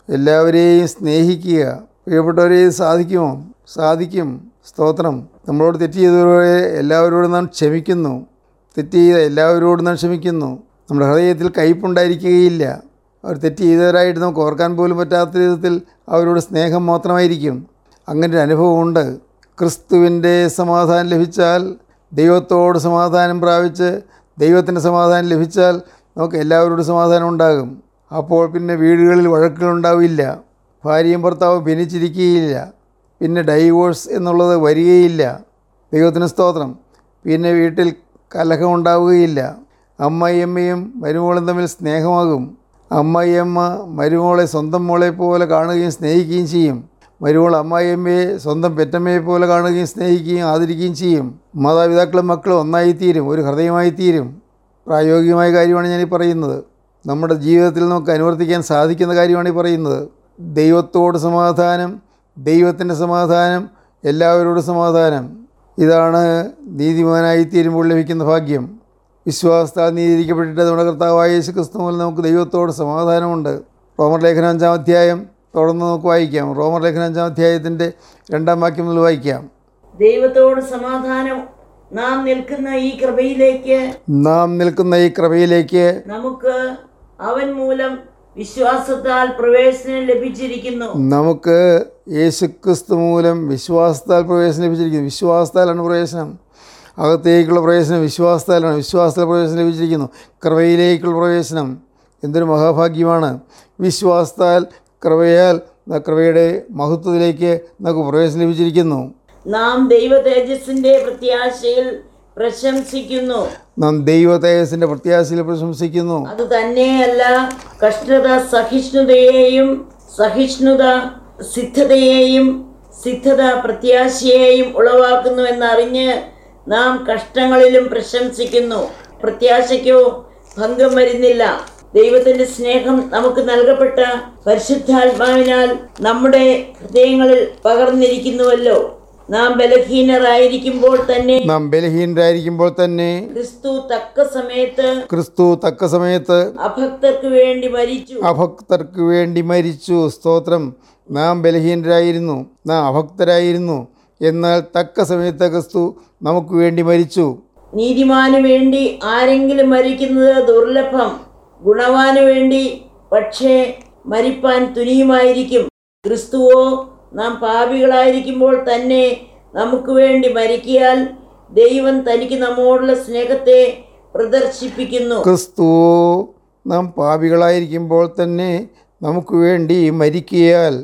എല്ലാവരെയും സ്നേഹിക്കുക പ്രിയപ്പെട്ടവരെ ഇത് സാധിക്കുമോ സാധിക്കും സ്തോത്രം നമ്മളോട് തെറ്റ് ചെയ്തവരെ എല്ലാവരോടും നാം ക്ഷമിക്കുന്നു തെറ്റ് ചെയ്ത എല്ലാവരോടും നാം ക്ഷമിക്കുന്നു നമ്മുടെ ഹൃദയത്തിൽ കയ്പുണ്ടായിരിക്കുകയില്ല അവർ തെറ്റ് ചെയ്തവരായിട്ട് നമുക്ക് ഓർക്കാൻ പോലും പറ്റാത്ത വിധത്തിൽ അവരോട് സ്നേഹം മാത്രമായിരിക്കും അങ്ങനെ ഒരു അനുഭവമുണ്ട് ക്രിസ്തുവിൻ്റെ സമാധാനം ലഭിച്ചാൽ ദൈവത്തോട് സമാധാനം പ്രാപിച്ച് ദൈവത്തിൻ്റെ സമാധാനം ലഭിച്ചാൽ നമുക്ക് എല്ലാവരോടും സമാധാനം ഉണ്ടാകും അപ്പോൾ പിന്നെ വീടുകളിൽ വഴക്കുകളുണ്ടാവില്ല ഭാര്യയും ഭർത്താവും ഭിന്നിച്ചിരിക്കുകയില്ല പിന്നെ ഡൈവോഴ്സ് എന്നുള്ളത് വരികയില്ല ദൈവത്തിന് സ്തോത്രം പിന്നെ വീട്ടിൽ കലഹം ഉണ്ടാവുകയില്ല അമ്മയമ്മയും മരുമോളും തമ്മിൽ സ്നേഹമാകും അമ്മയമ്മ മരുമോളെ സ്വന്തം മോളെ പോലെ കാണുകയും സ്നേഹിക്കുകയും ചെയ്യും മരുമോൾ അമ്മായിയമ്മയെ സ്വന്തം പെറ്റമ്മയെ പോലെ കാണുകയും സ്നേഹിക്കുകയും ആദരിക്കുകയും ചെയ്യും മാതാപിതാക്കളും മക്കളും ഒന്നായിത്തീരും ഒരു ഹൃദയമായിത്തീരും പ്രായോഗികമായ കാര്യമാണ് ഞാൻ ഈ പറയുന്നത് നമ്മുടെ ജീവിതത്തിൽ നമുക്ക് അനുവർത്തിക്കാൻ സാധിക്കുന്ന കാര്യമാണ് ഈ പറയുന്നത് ദൈവത്തോട് സമാധാനം ദൈവത്തിൻ്റെ സമാധാനം എല്ലാവരോടും സമാധാനം ഇതാണ് നീതിമാനായി തീരുമ്പോൾ ലഭിക്കുന്ന ഭാഗ്യം വിശ്വാസത്താൽ നീതിരിക്കപ്പെട്ടിട്ട് നമ്മുടെ കർത്താവായ യേശു ക്രിസ്തു മൂലം നമുക്ക് ദൈവത്തോട് സമാധാനമുണ്ട് റോമർ ലേഖനം അഞ്ചാം അധ്യായം തുടർന്ന് നമുക്ക് വായിക്കാം റോമർ ലേഖനം അഞ്ചാം അധ്യായത്തിൻ്റെ രണ്ടാം വാക്യം മുതൽ വായിക്കാം ദൈവത്തോട് സമാധാനം നാം നിൽക്കുന്ന ഈ കൃപയിലേക്ക് നാം നിൽക്കുന്ന ഈ കൃപയിലേക്ക് നമുക്ക് അവൻ മൂലം വിശ്വാസത്താൽ പ്രവേശനം ലഭിച്ചിരിക്കുന്നു നമുക്ക് യേശുക്രിസ്തു മൂലം വിശ്വാസത്താൽ പ്രവേശനം ലഭിച്ചിരിക്കുന്നു വിശ്വാസത്താലാണ് പ്രവേശനം അകത്തേക്കുള്ള പ്രവേശനം വിശ്വാസത്താലാണ് വിശ്വാസത്താൽ പ്രവേശനം ലഭിച്ചിരിക്കുന്നു കൃപയിലേക്കുള്ള പ്രവേശനം എന്തൊരു മഹാഭാഗ്യമാണ് വിശ്വാസത്താൽ കൃപയാൽ ആ കൃപയുടെ മഹത്വത്തിലേക്ക് നമുക്ക് പ്രവേശനം ലഭിച്ചിരിക്കുന്നു നാം ദൈവ തേജസ്സിന്റെ പ്രത്യാശയിൽ പ്രശംസിക്കുന്നു നാം ദൈവ തേജസ്സിൻ്റെ പ്രത്യാശയിൽ പ്രശംസിക്കുന്നു അത് തന്നെയല്ല കഷ്ടത സഹിഷ്ണുതയെയും സഹിഷ്ണുത സിദ്ധതയെയും സിദ്ധത പ്രത്യാശയെയും ഉളവാക്കുന്നു എന്നറിഞ്ഞ് നാം കഷ്ടങ്ങളിലും പ്രശംസിക്കുന്നു പ്രത്യാശയ്ക്കോ ഭംഗം വരുന്നില്ല ദൈവത്തിന്റെ സ്നേഹം നമുക്ക് നൽകപ്പെട്ട പരിശുദ്ധാത്മാവിനാൽ നമ്മുടെ ഹൃദയങ്ങളിൽ പകർന്നിരിക്കുന്നുവല്ലോ നാം ബലഹീനരായിരിക്കുമ്പോൾ തന്നെ നാം ബലഹീനരായിരിക്കുമ്പോൾ തന്നെ ക്രിസ്തു തക്ക സമയത്ത് ക്രിസ്തു തക്ക സമയത്ത് അഭക്തർക്ക് വേണ്ടി മരിച്ചു അഭക്തർക്ക് വേണ്ടി മരിച്ചു സ്തോത്രം നാം ബലഹീനരായിരുന്നു നാം അഭക്തരായിരുന്നു എന്നാൽ തക്ക സമയത്ത് ക്രിസ്തു നമുക്ക് വേണ്ടി മരിച്ചു നീതിമാന് വേണ്ടി ആരെങ്കിലും മരിക്കുന്നത് ദുർലഭം ഗുണവാന് വേണ്ടി പക്ഷേ മരിപ്പാൻ തുനിയുമായിരിക്കും ക്രിസ്തുവോ നാം പാപികളായിരിക്കുമ്പോൾ തന്നെ നമുക്ക് വേണ്ടി മരിക്കിയാൽ ദൈവം തനിക്ക് നമ്മോടുള്ള സ്നേഹത്തെ പ്രദർശിപ്പിക്കുന്നു ക്രിസ്തുവോ നാം പാപികളായിരിക്കുമ്പോൾ തന്നെ നമുക്ക് വേണ്ടി മരിക്കിയാൽ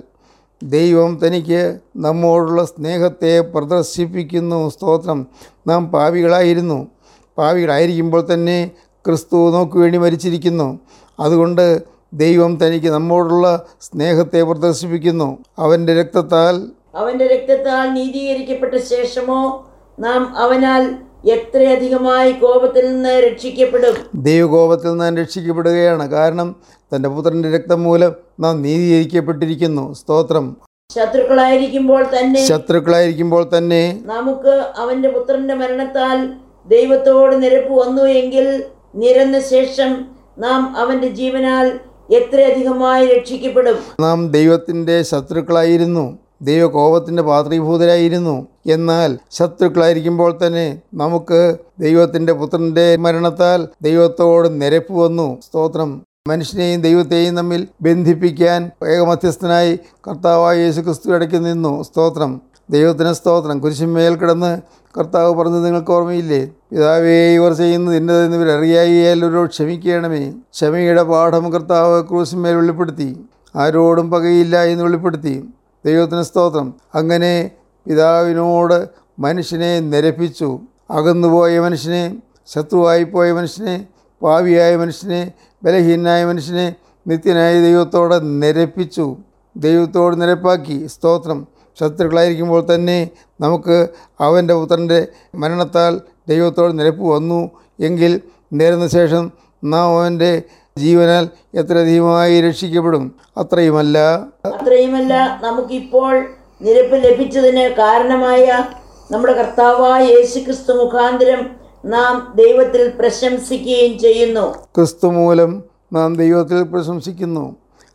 ദൈവം തനിക്ക് നമ്മോടുള്ള സ്നേഹത്തെ പ്രദർശിപ്പിക്കുന്നു സ്തോത്രം നാം പാപികളായിരുന്നു പാപികളായിരിക്കുമ്പോൾ തന്നെ ക്രിസ്തു നമുക്ക് വേണ്ടി മരിച്ചിരിക്കുന്നു അതുകൊണ്ട് ദൈവം തനിക്ക് നമ്മോടുള്ള സ്നേഹത്തെ പ്രദർശിപ്പിക്കുന്നു അവൻ്റെ രക്തത്താൽ അവന്റെ രക്തത്താൽ നീതീകരിക്കപ്പെട്ട ശേഷമോ നാം അവനാൽ എത്രയധികമായി കോപത്തിൽ നിന്ന് രക്ഷിക്കപ്പെടും ദൈവകോപത്തിൽ നാം രക്ഷിക്കപ്പെടുകയാണ് കാരണം തൻ്റെ പുത്രൻ്റെ രക്തം മൂലം നാം നീതീകരിക്കപ്പെട്ടിരിക്കുന്നു സ്തോത്രം ശത്രുക്കളായിരിക്കുമ്പോൾ തന്നെ ശത്രുക്കളായിരിക്കുമ്പോൾ തന്നെ നമുക്ക് അവന്റെ പുത്രന്റെ മരണത്താൽ ദൈവത്തോട് നിരപ്പ് വന്നു എങ്കിൽ നിരന്ന ശേഷം നാം അവന്റെ ജീവനാൽ എത്രയധികമായി രക്ഷിക്കപ്പെടും നാം ദൈവത്തിൻ്റെ ശത്രുക്കളായിരുന്നു ദൈവകോപത്തിൻ്റെ പാത്രീഭൂതരായിരുന്നു എന്നാൽ ശത്രുക്കളായിരിക്കുമ്പോൾ തന്നെ നമുക്ക് ദൈവത്തിൻ്റെ പുത്രൻ്റെ മരണത്താൽ ദൈവത്തോട് നിരപ്പ് വന്നു സ്തോത്രം മനുഷ്യനെയും ദൈവത്തെയും തമ്മിൽ ബന്ധിപ്പിക്കാൻ ഏകമധ്യസ്ഥനായി കർത്താവായ യേശു ക്രിസ്തു ഇടയ്ക്ക് നിന്നു സ്തോത്രം ദൈവത്തിന് സ്തോത്രം കുരിശുമേൽ കിടന്ന് കർത്താവ് പറഞ്ഞത് നിങ്ങൾക്ക് ഓർമ്മയില്ലേ പിതാവേ ഇവർ ചെയ്യുന്നത് ഇന്നതെന്ന് ഇവർ അറിയായിയാൽ ഒരു ക്ഷമിക്കണമേ ക്ഷമയുടെ പാഠം കർത്താവ് ക്രൂശിന്മേൽ വെളിപ്പെടുത്തി ആരോടും പകയില്ല എന്ന് വെളിപ്പെടുത്തി ദൈവത്തിന് സ്തോത്രം അങ്ങനെ പിതാവിനോട് മനുഷ്യനെ നിരപ്പിച്ചു അകന്നുപോയ മനുഷ്യനെ ശത്രുവായിപ്പോയ മനുഷ്യനെ പാവിയായ മനുഷ്യനെ ബലഹീനായ മനുഷ്യനെ നിത്യനായ ദൈവത്തോടെ നിരപ്പിച്ചു ദൈവത്തോട് നിരപ്പാക്കി സ്തോത്രം ശത്രുക്കളായിരിക്കുമ്പോൾ തന്നെ നമുക്ക് അവൻ്റെ പുത്രൻ്റെ മരണത്താൽ ദൈവത്തോട് നിരപ്പ് വന്നു എങ്കിൽ നേരുന്ന ശേഷം നാം അവൻ്റെ ജീവനാൽ എത്രയധികമായി രക്ഷിക്കപ്പെടും അത്രയുമല്ല അത്രയുമല്ല നമുക്കിപ്പോൾ നിരപ്പ് ലഭിച്ചതിന് കാരണമായ നമ്മുടെ കർത്താവായ യേശുക്രിസ്തു മുഖാന്തരം നാം ദൈവത്തിൽ പ്രശംസിക്കുകയും ചെയ്യുന്നു ക്രിസ്തു മൂലം നാം ദൈവത്തിൽ പ്രശംസിക്കുന്നു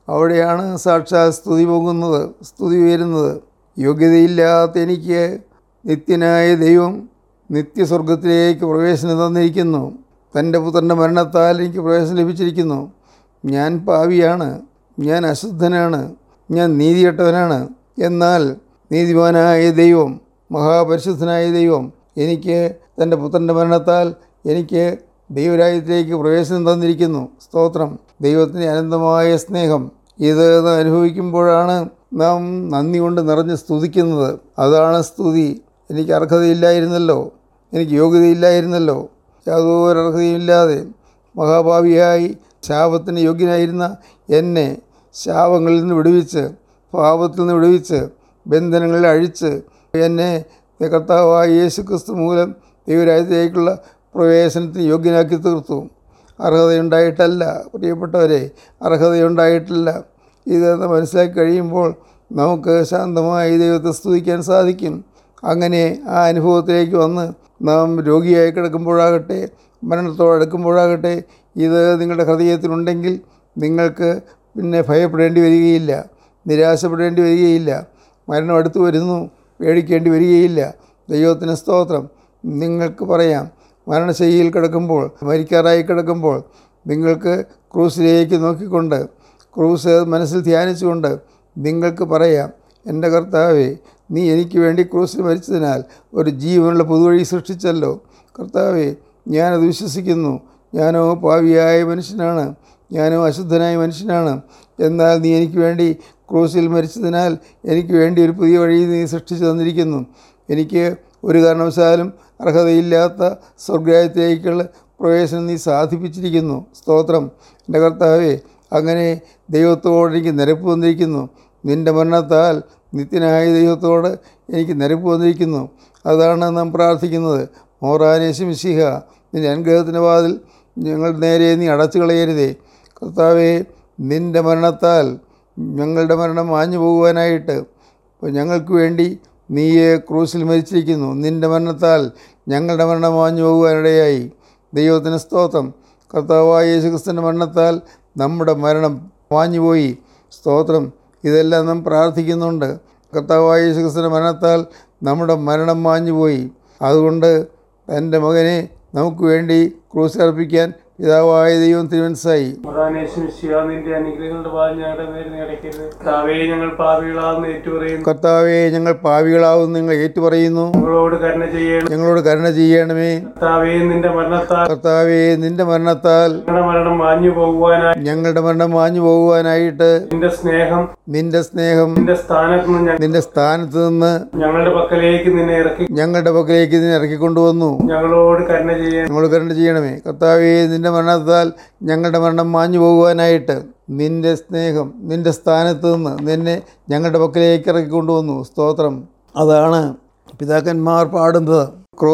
അവിടെയാണ് സാക്ഷാൽ സ്തുതി പോകുന്നത് സ്തുതി ഉയരുന്നത് യോഗ്യതയില്ലാത്ത എനിക്ക് നിത്യനായ ദൈവം നിത്യസ്വർഗത്തിലേക്ക് പ്രവേശനം തന്നിരിക്കുന്നു തൻ്റെ പുത്രൻ്റെ മരണത്താൽ എനിക്ക് പ്രവേശനം ലഭിച്ചിരിക്കുന്നു ഞാൻ പാവിയാണ് ഞാൻ അശുദ്ധനാണ് ഞാൻ നീതികെട്ടവനാണ് എന്നാൽ നീതിമാനായ ദൈവം മഹാപരിശുദ്ധനായ ദൈവം എനിക്ക് തൻ്റെ പുത്രൻ്റെ മരണത്താൽ എനിക്ക് ദൈവരാജ്യത്തിലേക്ക് പ്രവേശനം തന്നിരിക്കുന്നു സ്തോത്രം ദൈവത്തിൻ്റെ അനന്തമായ സ്നേഹം ഇത് നാം അനുഭവിക്കുമ്പോഴാണ് നാം നന്ദി കൊണ്ട് നിറഞ്ഞ് സ്തുതിക്കുന്നത് അതാണ് സ്തുതി എനിക്ക് അർഹതയില്ലായിരുന്നല്ലോ എനിക്ക് യോഗ്യതയില്ലായിരുന്നല്ലോ യാതൊരു അർഹതയുമില്ലാതെ മഹാഭാവിയായി ശാപത്തിന് യോഗ്യനായിരുന്ന എന്നെ ശാപങ്ങളിൽ നിന്ന് വിടുവിച്ച് പാപത്തിൽ നിന്ന് വിടുവിച്ച് ബന്ധനങ്ങളിൽ അഴിച്ച് എന്നെ കർത്താവായ യേശു ക്രിസ്തു മൂലം ദൈവരാജ്യത്തിലേക്കുള്ള പ്രവേശനത്തിന് യോഗ്യനാക്കി തീർത്തു അർഹതയുണ്ടായിട്ടല്ല പ്രിയപ്പെട്ടവരെ അർഹതയുണ്ടായിട്ടില്ല ഇതെന്ന് മനസ്സിലാക്കി കഴിയുമ്പോൾ നമുക്ക് ശാന്തമായി ദൈവത്തെ സ്തുതിക്കാൻ സാധിക്കും അങ്ങനെ ആ അനുഭവത്തിലേക്ക് വന്ന് നാം രോഗിയായി കിടക്കുമ്പോഴാകട്ടെ മരണത്തോടടുക്കുമ്പോഴാകട്ടെ ഇത് നിങ്ങളുടെ ഹൃദയത്തിലുണ്ടെങ്കിൽ നിങ്ങൾക്ക് പിന്നെ ഭയപ്പെടേണ്ടി വരികയില്ല നിരാശപ്പെടേണ്ടി വരികയില്ല മരണം അടുത്ത് വരുന്നു പേടിക്കേണ്ടി വരികയില്ല ദൈവത്തിന് സ്തോത്രം നിങ്ങൾക്ക് പറയാം മരണശൈലിയിൽ കിടക്കുമ്പോൾ മരിക്കാറായി കിടക്കുമ്പോൾ നിങ്ങൾക്ക് ക്രൂസിലേക്ക് നോക്കിക്കൊണ്ട് ക്രൂസ് മനസ്സിൽ ധ്യാനിച്ചുകൊണ്ട് നിങ്ങൾക്ക് പറയാം എൻ്റെ കർത്താവേ നീ എനിക്ക് വേണ്ടി ക്രൂസിൽ മരിച്ചതിനാൽ ഒരു ജീവനുള്ള പുതുവഴി സൃഷ്ടിച്ചല്ലോ കർത്താവേ ഞാനത് വിശ്വസിക്കുന്നു ഞാനോ പാവിയായ മനുഷ്യനാണ് ഞാനോ അശുദ്ധനായ മനുഷ്യനാണ് എന്നാൽ നീ എനിക്ക് വേണ്ടി ക്രൂസിൽ മരിച്ചതിനാൽ എനിക്ക് വേണ്ടി ഒരു പുതിയ വഴി നീ സൃഷ്ടിച്ചു തന്നിരിക്കുന്നു എനിക്ക് ഒരു കാരണവശാലും അർഹതയില്ലാത്ത സ്വർഗരാജ്യത്തിലേക്കുള്ള പ്രവേശനം നീ സാധിപ്പിച്ചിരിക്കുന്നു സ്തോത്രം എൻ്റെ കർത്താവേ അങ്ങനെ ദൈവത്തോട് എനിക്ക് നിരപ്പ് വന്നിരിക്കുന്നു നിൻ്റെ മരണത്താൽ നിത്യനായ ദൈവത്തോട് എനിക്ക് നിരപ്പ് വന്നിരിക്കുന്നു അതാണ് നാം പ്രാർത്ഥിക്കുന്നത് മോറാനേശു മിശിഹ നിൻ്റെ അനുഗ്രഹത്തിൻ്റെ വാതിൽ ഞങ്ങൾ നേരെ നീ അടച്ചു കളയരുതേ കർത്താവേ നിൻ്റെ മരണത്താൽ ഞങ്ങളുടെ മരണം മാഞ്ഞു പോകുവാനായിട്ട് അപ്പോൾ ഞങ്ങൾക്ക് വേണ്ടി നീ ക്രൂസിൽ മരിച്ചിരിക്കുന്നു നിൻ്റെ മരണത്താൽ ഞങ്ങളുടെ മരണം മാഞ്ഞു പോകുവാനിടയായി ദൈവത്തിന് സ്തോത്രം കർത്താവായ യേശുക്രിസ്തുവിൻ്റെ മരണത്താൽ നമ്മുടെ മരണം മാഞ്ഞുപോയി സ്തോത്രം ഇതെല്ലാം നാം പ്രാർത്ഥിക്കുന്നുണ്ട് കർത്താവായ യേശുക്രിസ്തുവിൻ്റെ മരണത്താൽ നമ്മുടെ മരണം മാഞ്ഞുപോയി അതുകൊണ്ട് എൻ്റെ മകനെ നമുക്ക് വേണ്ടി ക്രൂസ് അർപ്പിക്കാൻ പിതാവായ ദൈവം തിരുവൻസായി പ്രധാനേശ്വര നിന്റെ അനുഗ്രഹങ്ങളുടെ ഭാഗം ഞങ്ങളുടെ നേരെ നടക്കരുത് കർത്താവേ ഞങ്ങൾ പാപികളാണെന്ന് ഏറ്റുപറയുന്നു കർത്താവെ ഞങ്ങൾ പാവികളാവുന്ന നിങ്ങൾ ഏറ്റുപറയുന്നു ഞങ്ങളോട് കരുണ ചെയ്യണം ഞങ്ങളോട് കരുണ ചെയ്യണമേ കർത്താവേ നിന്റെ മരണത്താൽ കർത്താവെ നിന്റെ മരണത്താൽ ഞങ്ങളുടെ മരണം മാഞ്ഞു പോകുവാനായി ഞങ്ങളുടെ മരണം മാഞ്ഞു പോകുവാനായിട്ട് നിന്റെ സ്നേഹം നിന്റെ സ്നേഹം നിന്റെ സ്ഥാനത്ത് നിന്ന് ഞ- നിന്റെ സ്ഥാനത്ത് നിന്ന് ഞങ്ങളുടെ പക്കലേക്ക് നിന്നെ ഇറക്കി ഞങ്ങളുടെ പക്കലേക്ക് ഇതിനെ ഇറക്കിക്കൊണ്ടുവന്നു ഞങ്ങളോട് കരുണ ചെയ്യണം ഞങ്ങൾ കരുണ ചെയ്യണമേ കർത്താവെ നിന്റെ മരണത്താൽ ഞങ്ങളുടെ മരണം മാഞ്ഞു പോകുവാനായിട്ട് നിന്റെ സ്നേഹം നിന്റെ സ്ഥാനത്ത് നിന്ന് നിന്നെ ഞങ്ങളുടെ പക്കലേക്ക് ഇറക്കിക്കൊണ്ടുവന്നു സ്തോത്രം അതാണ് പിതാക്കന്മാർ പാടുന്നത്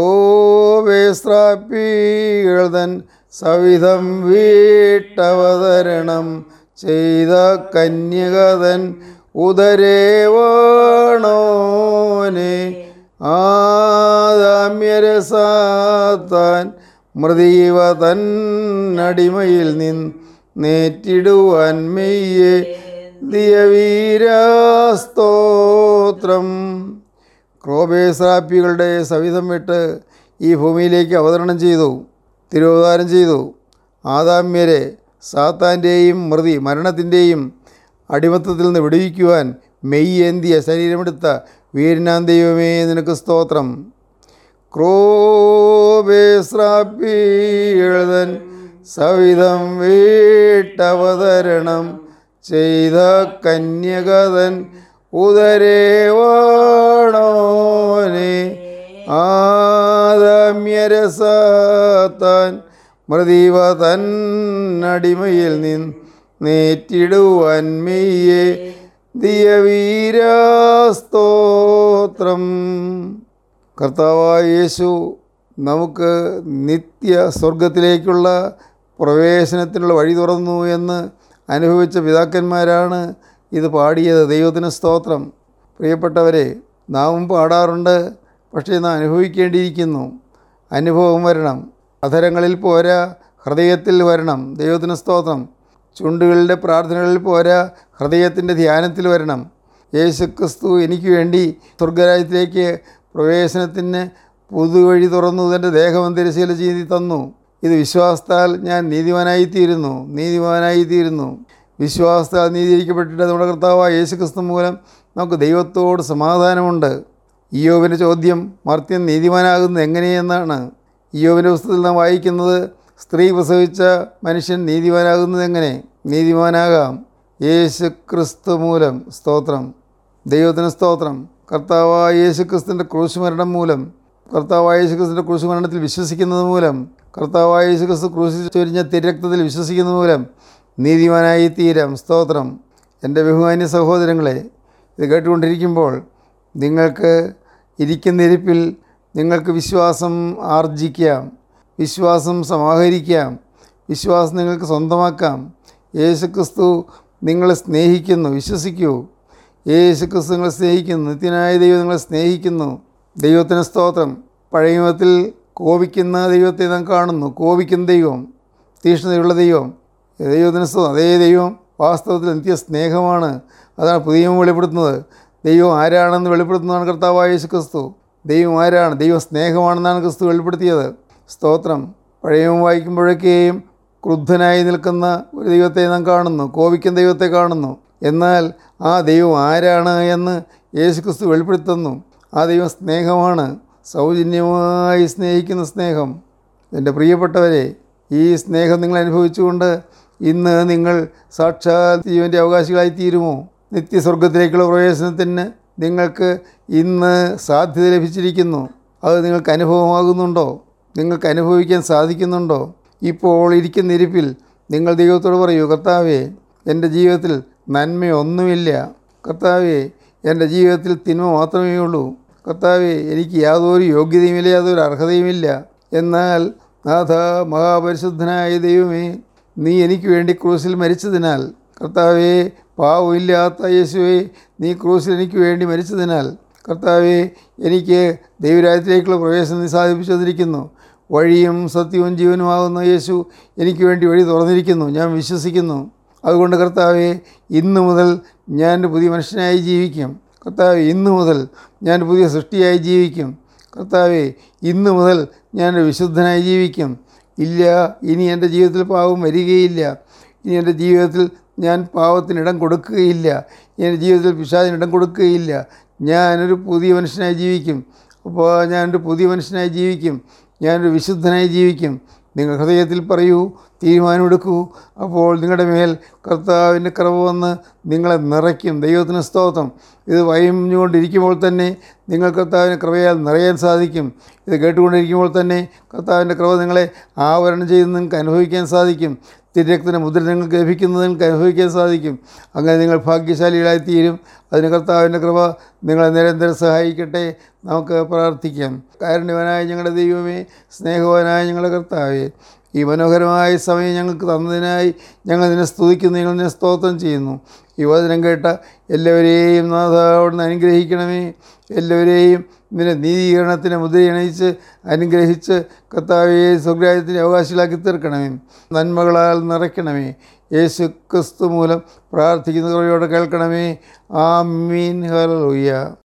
ക്രോവേസ്രാപ്പികൾ സവിധം വീട്ടവതരണം ചെയ്ത കന്യകതൻ ഉദരേവാണോനെ ആദാമ്യരസാത്താൻ മൃദീവ തന്നടിമയിൽ നിന്ന് നേറ്റിടുവാൻ മെയ്യെ ദിയവീരാസ്തോത്രം ക്രോബേസാപ്പികളുടെ സവിധം വിട്ട് ഈ ഭൂമിയിലേക്ക് അവതരണം ചെയ്തു തിരുവതാരം ചെയ്തു ആദാമ്യരെ സാത്താൻ്റെയും മൃതി മരണത്തിൻ്റെയും അടിമത്തത്തിൽ നിന്ന് വിടുവിക്കുവാൻ മെയ്യേന്തിയ ശരീരമെടുത്ത വീരനാം ദൈവമേ നിനക്ക് സ്തോത്രം ക്രോബേസ്രാപ്പിഴുതൻ സവിധം വീട്ടവതരണം ചെയ്ത കന്യകതൻ ഉദരേവാണോനെ ആദമ്യരസാത്താൻ മൃദീവ തന്നടിമയിൽ നിന്ന് നേറ്റിടുവാൻ മെയ്യെ ദിയവീരാസ്തോത്രം കർത്താവായ യേശു നമുക്ക് നിത്യ സ്വർഗത്തിലേക്കുള്ള പ്രവേശനത്തിനുള്ള വഴി തുറന്നു എന്ന് അനുഭവിച്ച പിതാക്കന്മാരാണ് ഇത് പാടിയത് ദൈവത്തിന് സ്തോത്രം പ്രിയപ്പെട്ടവരെ നാമും പാടാറുണ്ട് പക്ഷേ നാം അനുഭവിക്കേണ്ടിയിരിക്കുന്നു അനുഭവം വരണം അധരങ്ങളിൽ പോരാ ഹൃദയത്തിൽ വരണം ദൈവത്തിന് സ്തോത്രം ചുണ്ടുകളുടെ പ്രാർത്ഥനകളിൽ പോരാ ഹൃദയത്തിൻ്റെ ധ്യാനത്തിൽ വരണം യേശുക്രിസ്തു എനിക്ക് വേണ്ടി സ്വർഗരാജ്യത്തിലേക്ക് പ്രവേശനത്തിന് പുതുവഴി തുറന്നു തൻ്റെ ദേഹം തിരശീല ചെയ്തി തന്നു ഇത് വിശ്വാസത്താൽ ഞാൻ നീതിമാനായിത്തീരുന്നു നീതിമാനായിത്തീരുന്നു വിശ്വാസത്താൽ നീതീകരിക്കപ്പെട്ടിട്ട് നമ്മുടെ കർത്താവായ യേശുക്രിസ്തു മൂലം നമുക്ക് ദൈവത്തോട് സമാധാനമുണ്ട് ഇയോവിൻ്റെ ചോദ്യം മർത്യൻ നീതിമാനാകുന്നത് എങ്ങനെയെന്നാണ് ഇയോവിൻ്റെ പുസ്തകത്തിൽ നാം വായിക്കുന്നത് സ്ത്രീ പ്രസവിച്ച മനുഷ്യൻ നീതിമാനാകുന്നത് എങ്ങനെ നീതിമാനാകാം യേശു ക്രിസ്തു മൂലം സ്തോത്രം ദൈവത്തിന് സ്തോത്രം കർത്താവായ യേശു ക്രിസ്തുവിൻ്റെ ക്രൂശ് മരണം മൂലം കർത്താവായ യേശു ക്രിസ്തുവിൻ്റെ ക്രൂശ് മരണത്തിൽ വിശ്വസിക്കുന്നത് മൂലം കർത്താവായ യേശു ക്രിസ്തു ക്രൂശിൽ ചൊരിഞ്ഞ തിരക്തത്തിൽ വിശ്വസിക്കുന്നത് മൂലം നീതിമാനായി തീരാം സ്തോത്രം എൻ്റെ ബഹുമാന്യ സഹോദരങ്ങളെ ഇത് കേട്ടുകൊണ്ടിരിക്കുമ്പോൾ നിങ്ങൾക്ക് ഇരിക്കുന്ന ഇരിപ്പിൽ നിങ്ങൾക്ക് വിശ്വാസം ആർജിക്കാം വിശ്വാസം സമാഹരിക്കാം വിശ്വാസം നിങ്ങൾക്ക് സ്വന്തമാക്കാം യേശുക്രിസ്തു നിങ്ങളെ സ്നേഹിക്കുന്നു വിശ്വസിക്കൂ യേശുക്രിസ്തു നിങ്ങളെ സ്നേഹിക്കുന്നു നിത്യനായ ദൈവം നിങ്ങളെ സ്നേഹിക്കുന്നു ദൈവത്തിന് സ്തോത്രം പഴയ നിയമത്തിൽ കോപിക്കുന്ന ദൈവത്തെ നാം കാണുന്നു കോപിക്കുന്ന ദൈവം തീക്ഷ്ണതയുള്ള ദൈവം ദൈവത്തിന് സ്തോത്രം അതേ ദൈവം വാസ്തവത്തിൽ നിത്യ സ്നേഹമാണ് അതാണ് പുതിയ നിയമം വെളിപ്പെടുത്തുന്നത് ദൈവം ആരാണെന്ന് വെളിപ്പെടുത്തുന്നതാണ് കർത്താവായ യേശു ക്രിസ്തു ദൈവം ആരാണ് ദൈവം സ്നേഹമാണെന്നാണ് ക്രിസ്തു വെളിപ്പെടുത്തിയത് സ്തോത്രം പഴയ നിയമം വായിക്കുമ്പോഴൊക്കെയും ക്രുദ്ധനായി നിൽക്കുന്ന ഒരു ദൈവത്തെ നാം കാണുന്നു കോപിക്കുന്ന ദൈവത്തെ കാണുന്നു എന്നാൽ ആ ദൈവം ആരാണ് എന്ന് യേശു ക്രിസ്തു വെളിപ്പെടുത്തുന്നു ആ ദൈവം സ്നേഹമാണ് സൗജന്യമായി സ്നേഹിക്കുന്ന സ്നേഹം എൻ്റെ പ്രിയപ്പെട്ടവരെ ഈ സ്നേഹം നിങ്ങൾ അനുഭവിച്ചുകൊണ്ട് ഇന്ന് നിങ്ങൾ സാക്ഷാൽ ജീവൻ്റെ അവകാശികളായി തീരുമോ നിത്യസ്വർഗത്തിലേക്കുള്ള പ്രവേശനത്തിന് നിങ്ങൾക്ക് ഇന്ന് സാധ്യത ലഭിച്ചിരിക്കുന്നു അത് നിങ്ങൾക്ക് അനുഭവമാകുന്നുണ്ടോ നിങ്ങൾക്ക് അനുഭവിക്കാൻ സാധിക്കുന്നുണ്ടോ ഇപ്പോൾ ഇരിക്കുന്ന ഇരിപ്പിൽ നിങ്ങൾ ദൈവത്തോട് പറയൂ കർത്താവേ എൻ്റെ ജീവിതത്തിൽ നന്മയൊന്നുമില്ല കർത്താവേ എൻ്റെ ജീവിതത്തിൽ തിന്മ മാത്രമേ ഉള്ളൂ കർത്താവേ എനിക്ക് യാതൊരു യോഗ്യതയുമില്ല യാതൊരു അർഹതയുമില്ല എന്നാൽ നാഥ മഹാപരിശുദ്ധനായ ദൈവമേ നീ എനിക്ക് വേണ്ടി ക്രൂസിൽ മരിച്ചതിനാൽ കർത്താവേ പാവമില്ലാത്ത യേശുവേ നീ ക്രൂസിൽ എനിക്ക് വേണ്ടി മരിച്ചതിനാൽ കർത്താവേ എനിക്ക് ദൈവരാജ്യത്തിലേക്കുള്ള പ്രവേശനം നീ സാധിപ്പിച്ചു തന്നിരിക്കുന്നു വഴിയും സത്യവും ജീവനുമാകുന്ന യേശു എനിക്ക് വേണ്ടി വഴി തുറന്നിരിക്കുന്നു ഞാൻ വിശ്വസിക്കുന്നു അതുകൊണ്ട് കർത്താവെ ഇന്ന് മുതൽ ഞാൻ ഒരു പുതിയ മനുഷ്യനായി ജീവിക്കും കർത്താവെ ഇന്ന് മുതൽ ഞാൻ ഒരു പുതിയ സൃഷ്ടിയായി ജീവിക്കും കർത്താവെ ഇന്ന് മുതൽ ഞാൻ ഒരു വിശുദ്ധനായി ജീവിക്കും ഇല്ല ഇനി എൻ്റെ ജീവിതത്തിൽ പാവം വരികയില്ല ഇനി എൻ്റെ ജീവിതത്തിൽ ഞാൻ പാവത്തിന് ഇടം കൊടുക്കുകയില്ല ഇനി എൻ്റെ ജീവിതത്തിൽ പിശാചിന് ഇടം കൊടുക്കുകയില്ല ഞാനൊരു പുതിയ മനുഷ്യനായി ജീവിക്കും അപ്പോൾ ഞാനൊരു പുതിയ മനുഷ്യനായി ജീവിക്കും ഞാനൊരു വിശുദ്ധനായി ജീവിക്കും നിങ്ങൾ ഹൃദയത്തിൽ പറയൂ തീരുമാനമെടുക്കൂ അപ്പോൾ നിങ്ങളുടെ മേൽ കർത്താവിൻ്റെ കറവ് വന്ന് നിങ്ങളെ നിറയ്ക്കും ദൈവത്തിന് സ്തോത്രം ഇത് വയഞ്ഞുകൊണ്ടിരിക്കുമ്പോൾ തന്നെ നിങ്ങൾ കർത്താവിൻ്റെ കൃപയാൽ നിറയാൻ സാധിക്കും ഇത് കേട്ടുകൊണ്ടിരിക്കുമ്പോൾ തന്നെ കർത്താവിൻ്റെ കൃപ നിങ്ങളെ ആവരണം ചെയ്ത് നിങ്ങൾക്ക് അനുഭവിക്കാൻ സാധിക്കും തിരക്തന മുദ്ര നിങ്ങൾക്ക് ലഭിക്കുന്നത് നിങ്ങൾക്ക് അനുഭവിക്കാൻ സാധിക്കും അങ്ങനെ നിങ്ങൾ ഭാഗ്യശാലികളായി തീരും അതിന് കർത്താവിൻ്റെ കൃപ നിങ്ങളെ നിരന്തരം സഹായിക്കട്ടെ നമുക്ക് പ്രാർത്ഥിക്കാം കാരുണ്യവനായ ഞങ്ങളുടെ ദൈവമേ സ്നേഹവാനായ ഞങ്ങളുടെ കർത്താവേ ഈ മനോഹരമായ സമയം ഞങ്ങൾക്ക് തന്നതിനായി ഞങ്ങൾ നിന്നെ സ്തുതിക്കുന്നു ഞങ്ങൾ നിന്നെ സ്തോത്രം ചെയ്യുന്നു ഈ വചനം കേട്ട എല്ലാവരെയും നാഥ അവിടുന്ന് അനുഗ്രഹിക്കണമേ എല്ലാവരെയും നിന്റെ നീതീകരണത്തിന് മുദ്രയണിയിച്ച് അനുഗ്രഹിച്ച് കർത്താവെ സ്വഗ്രാജ്യത്തിൻ്റെ അവകാശികളാക്കി തീർക്കണമേ നന്മകളാൽ നിറയ്ക്കണമേ യേശു ക്രിസ്തു മൂലം പ്രാർത്ഥിക്കുന്ന കുറയോടെ കേൾക്കണമേ ആ മീൻ ഹലൂയ്യ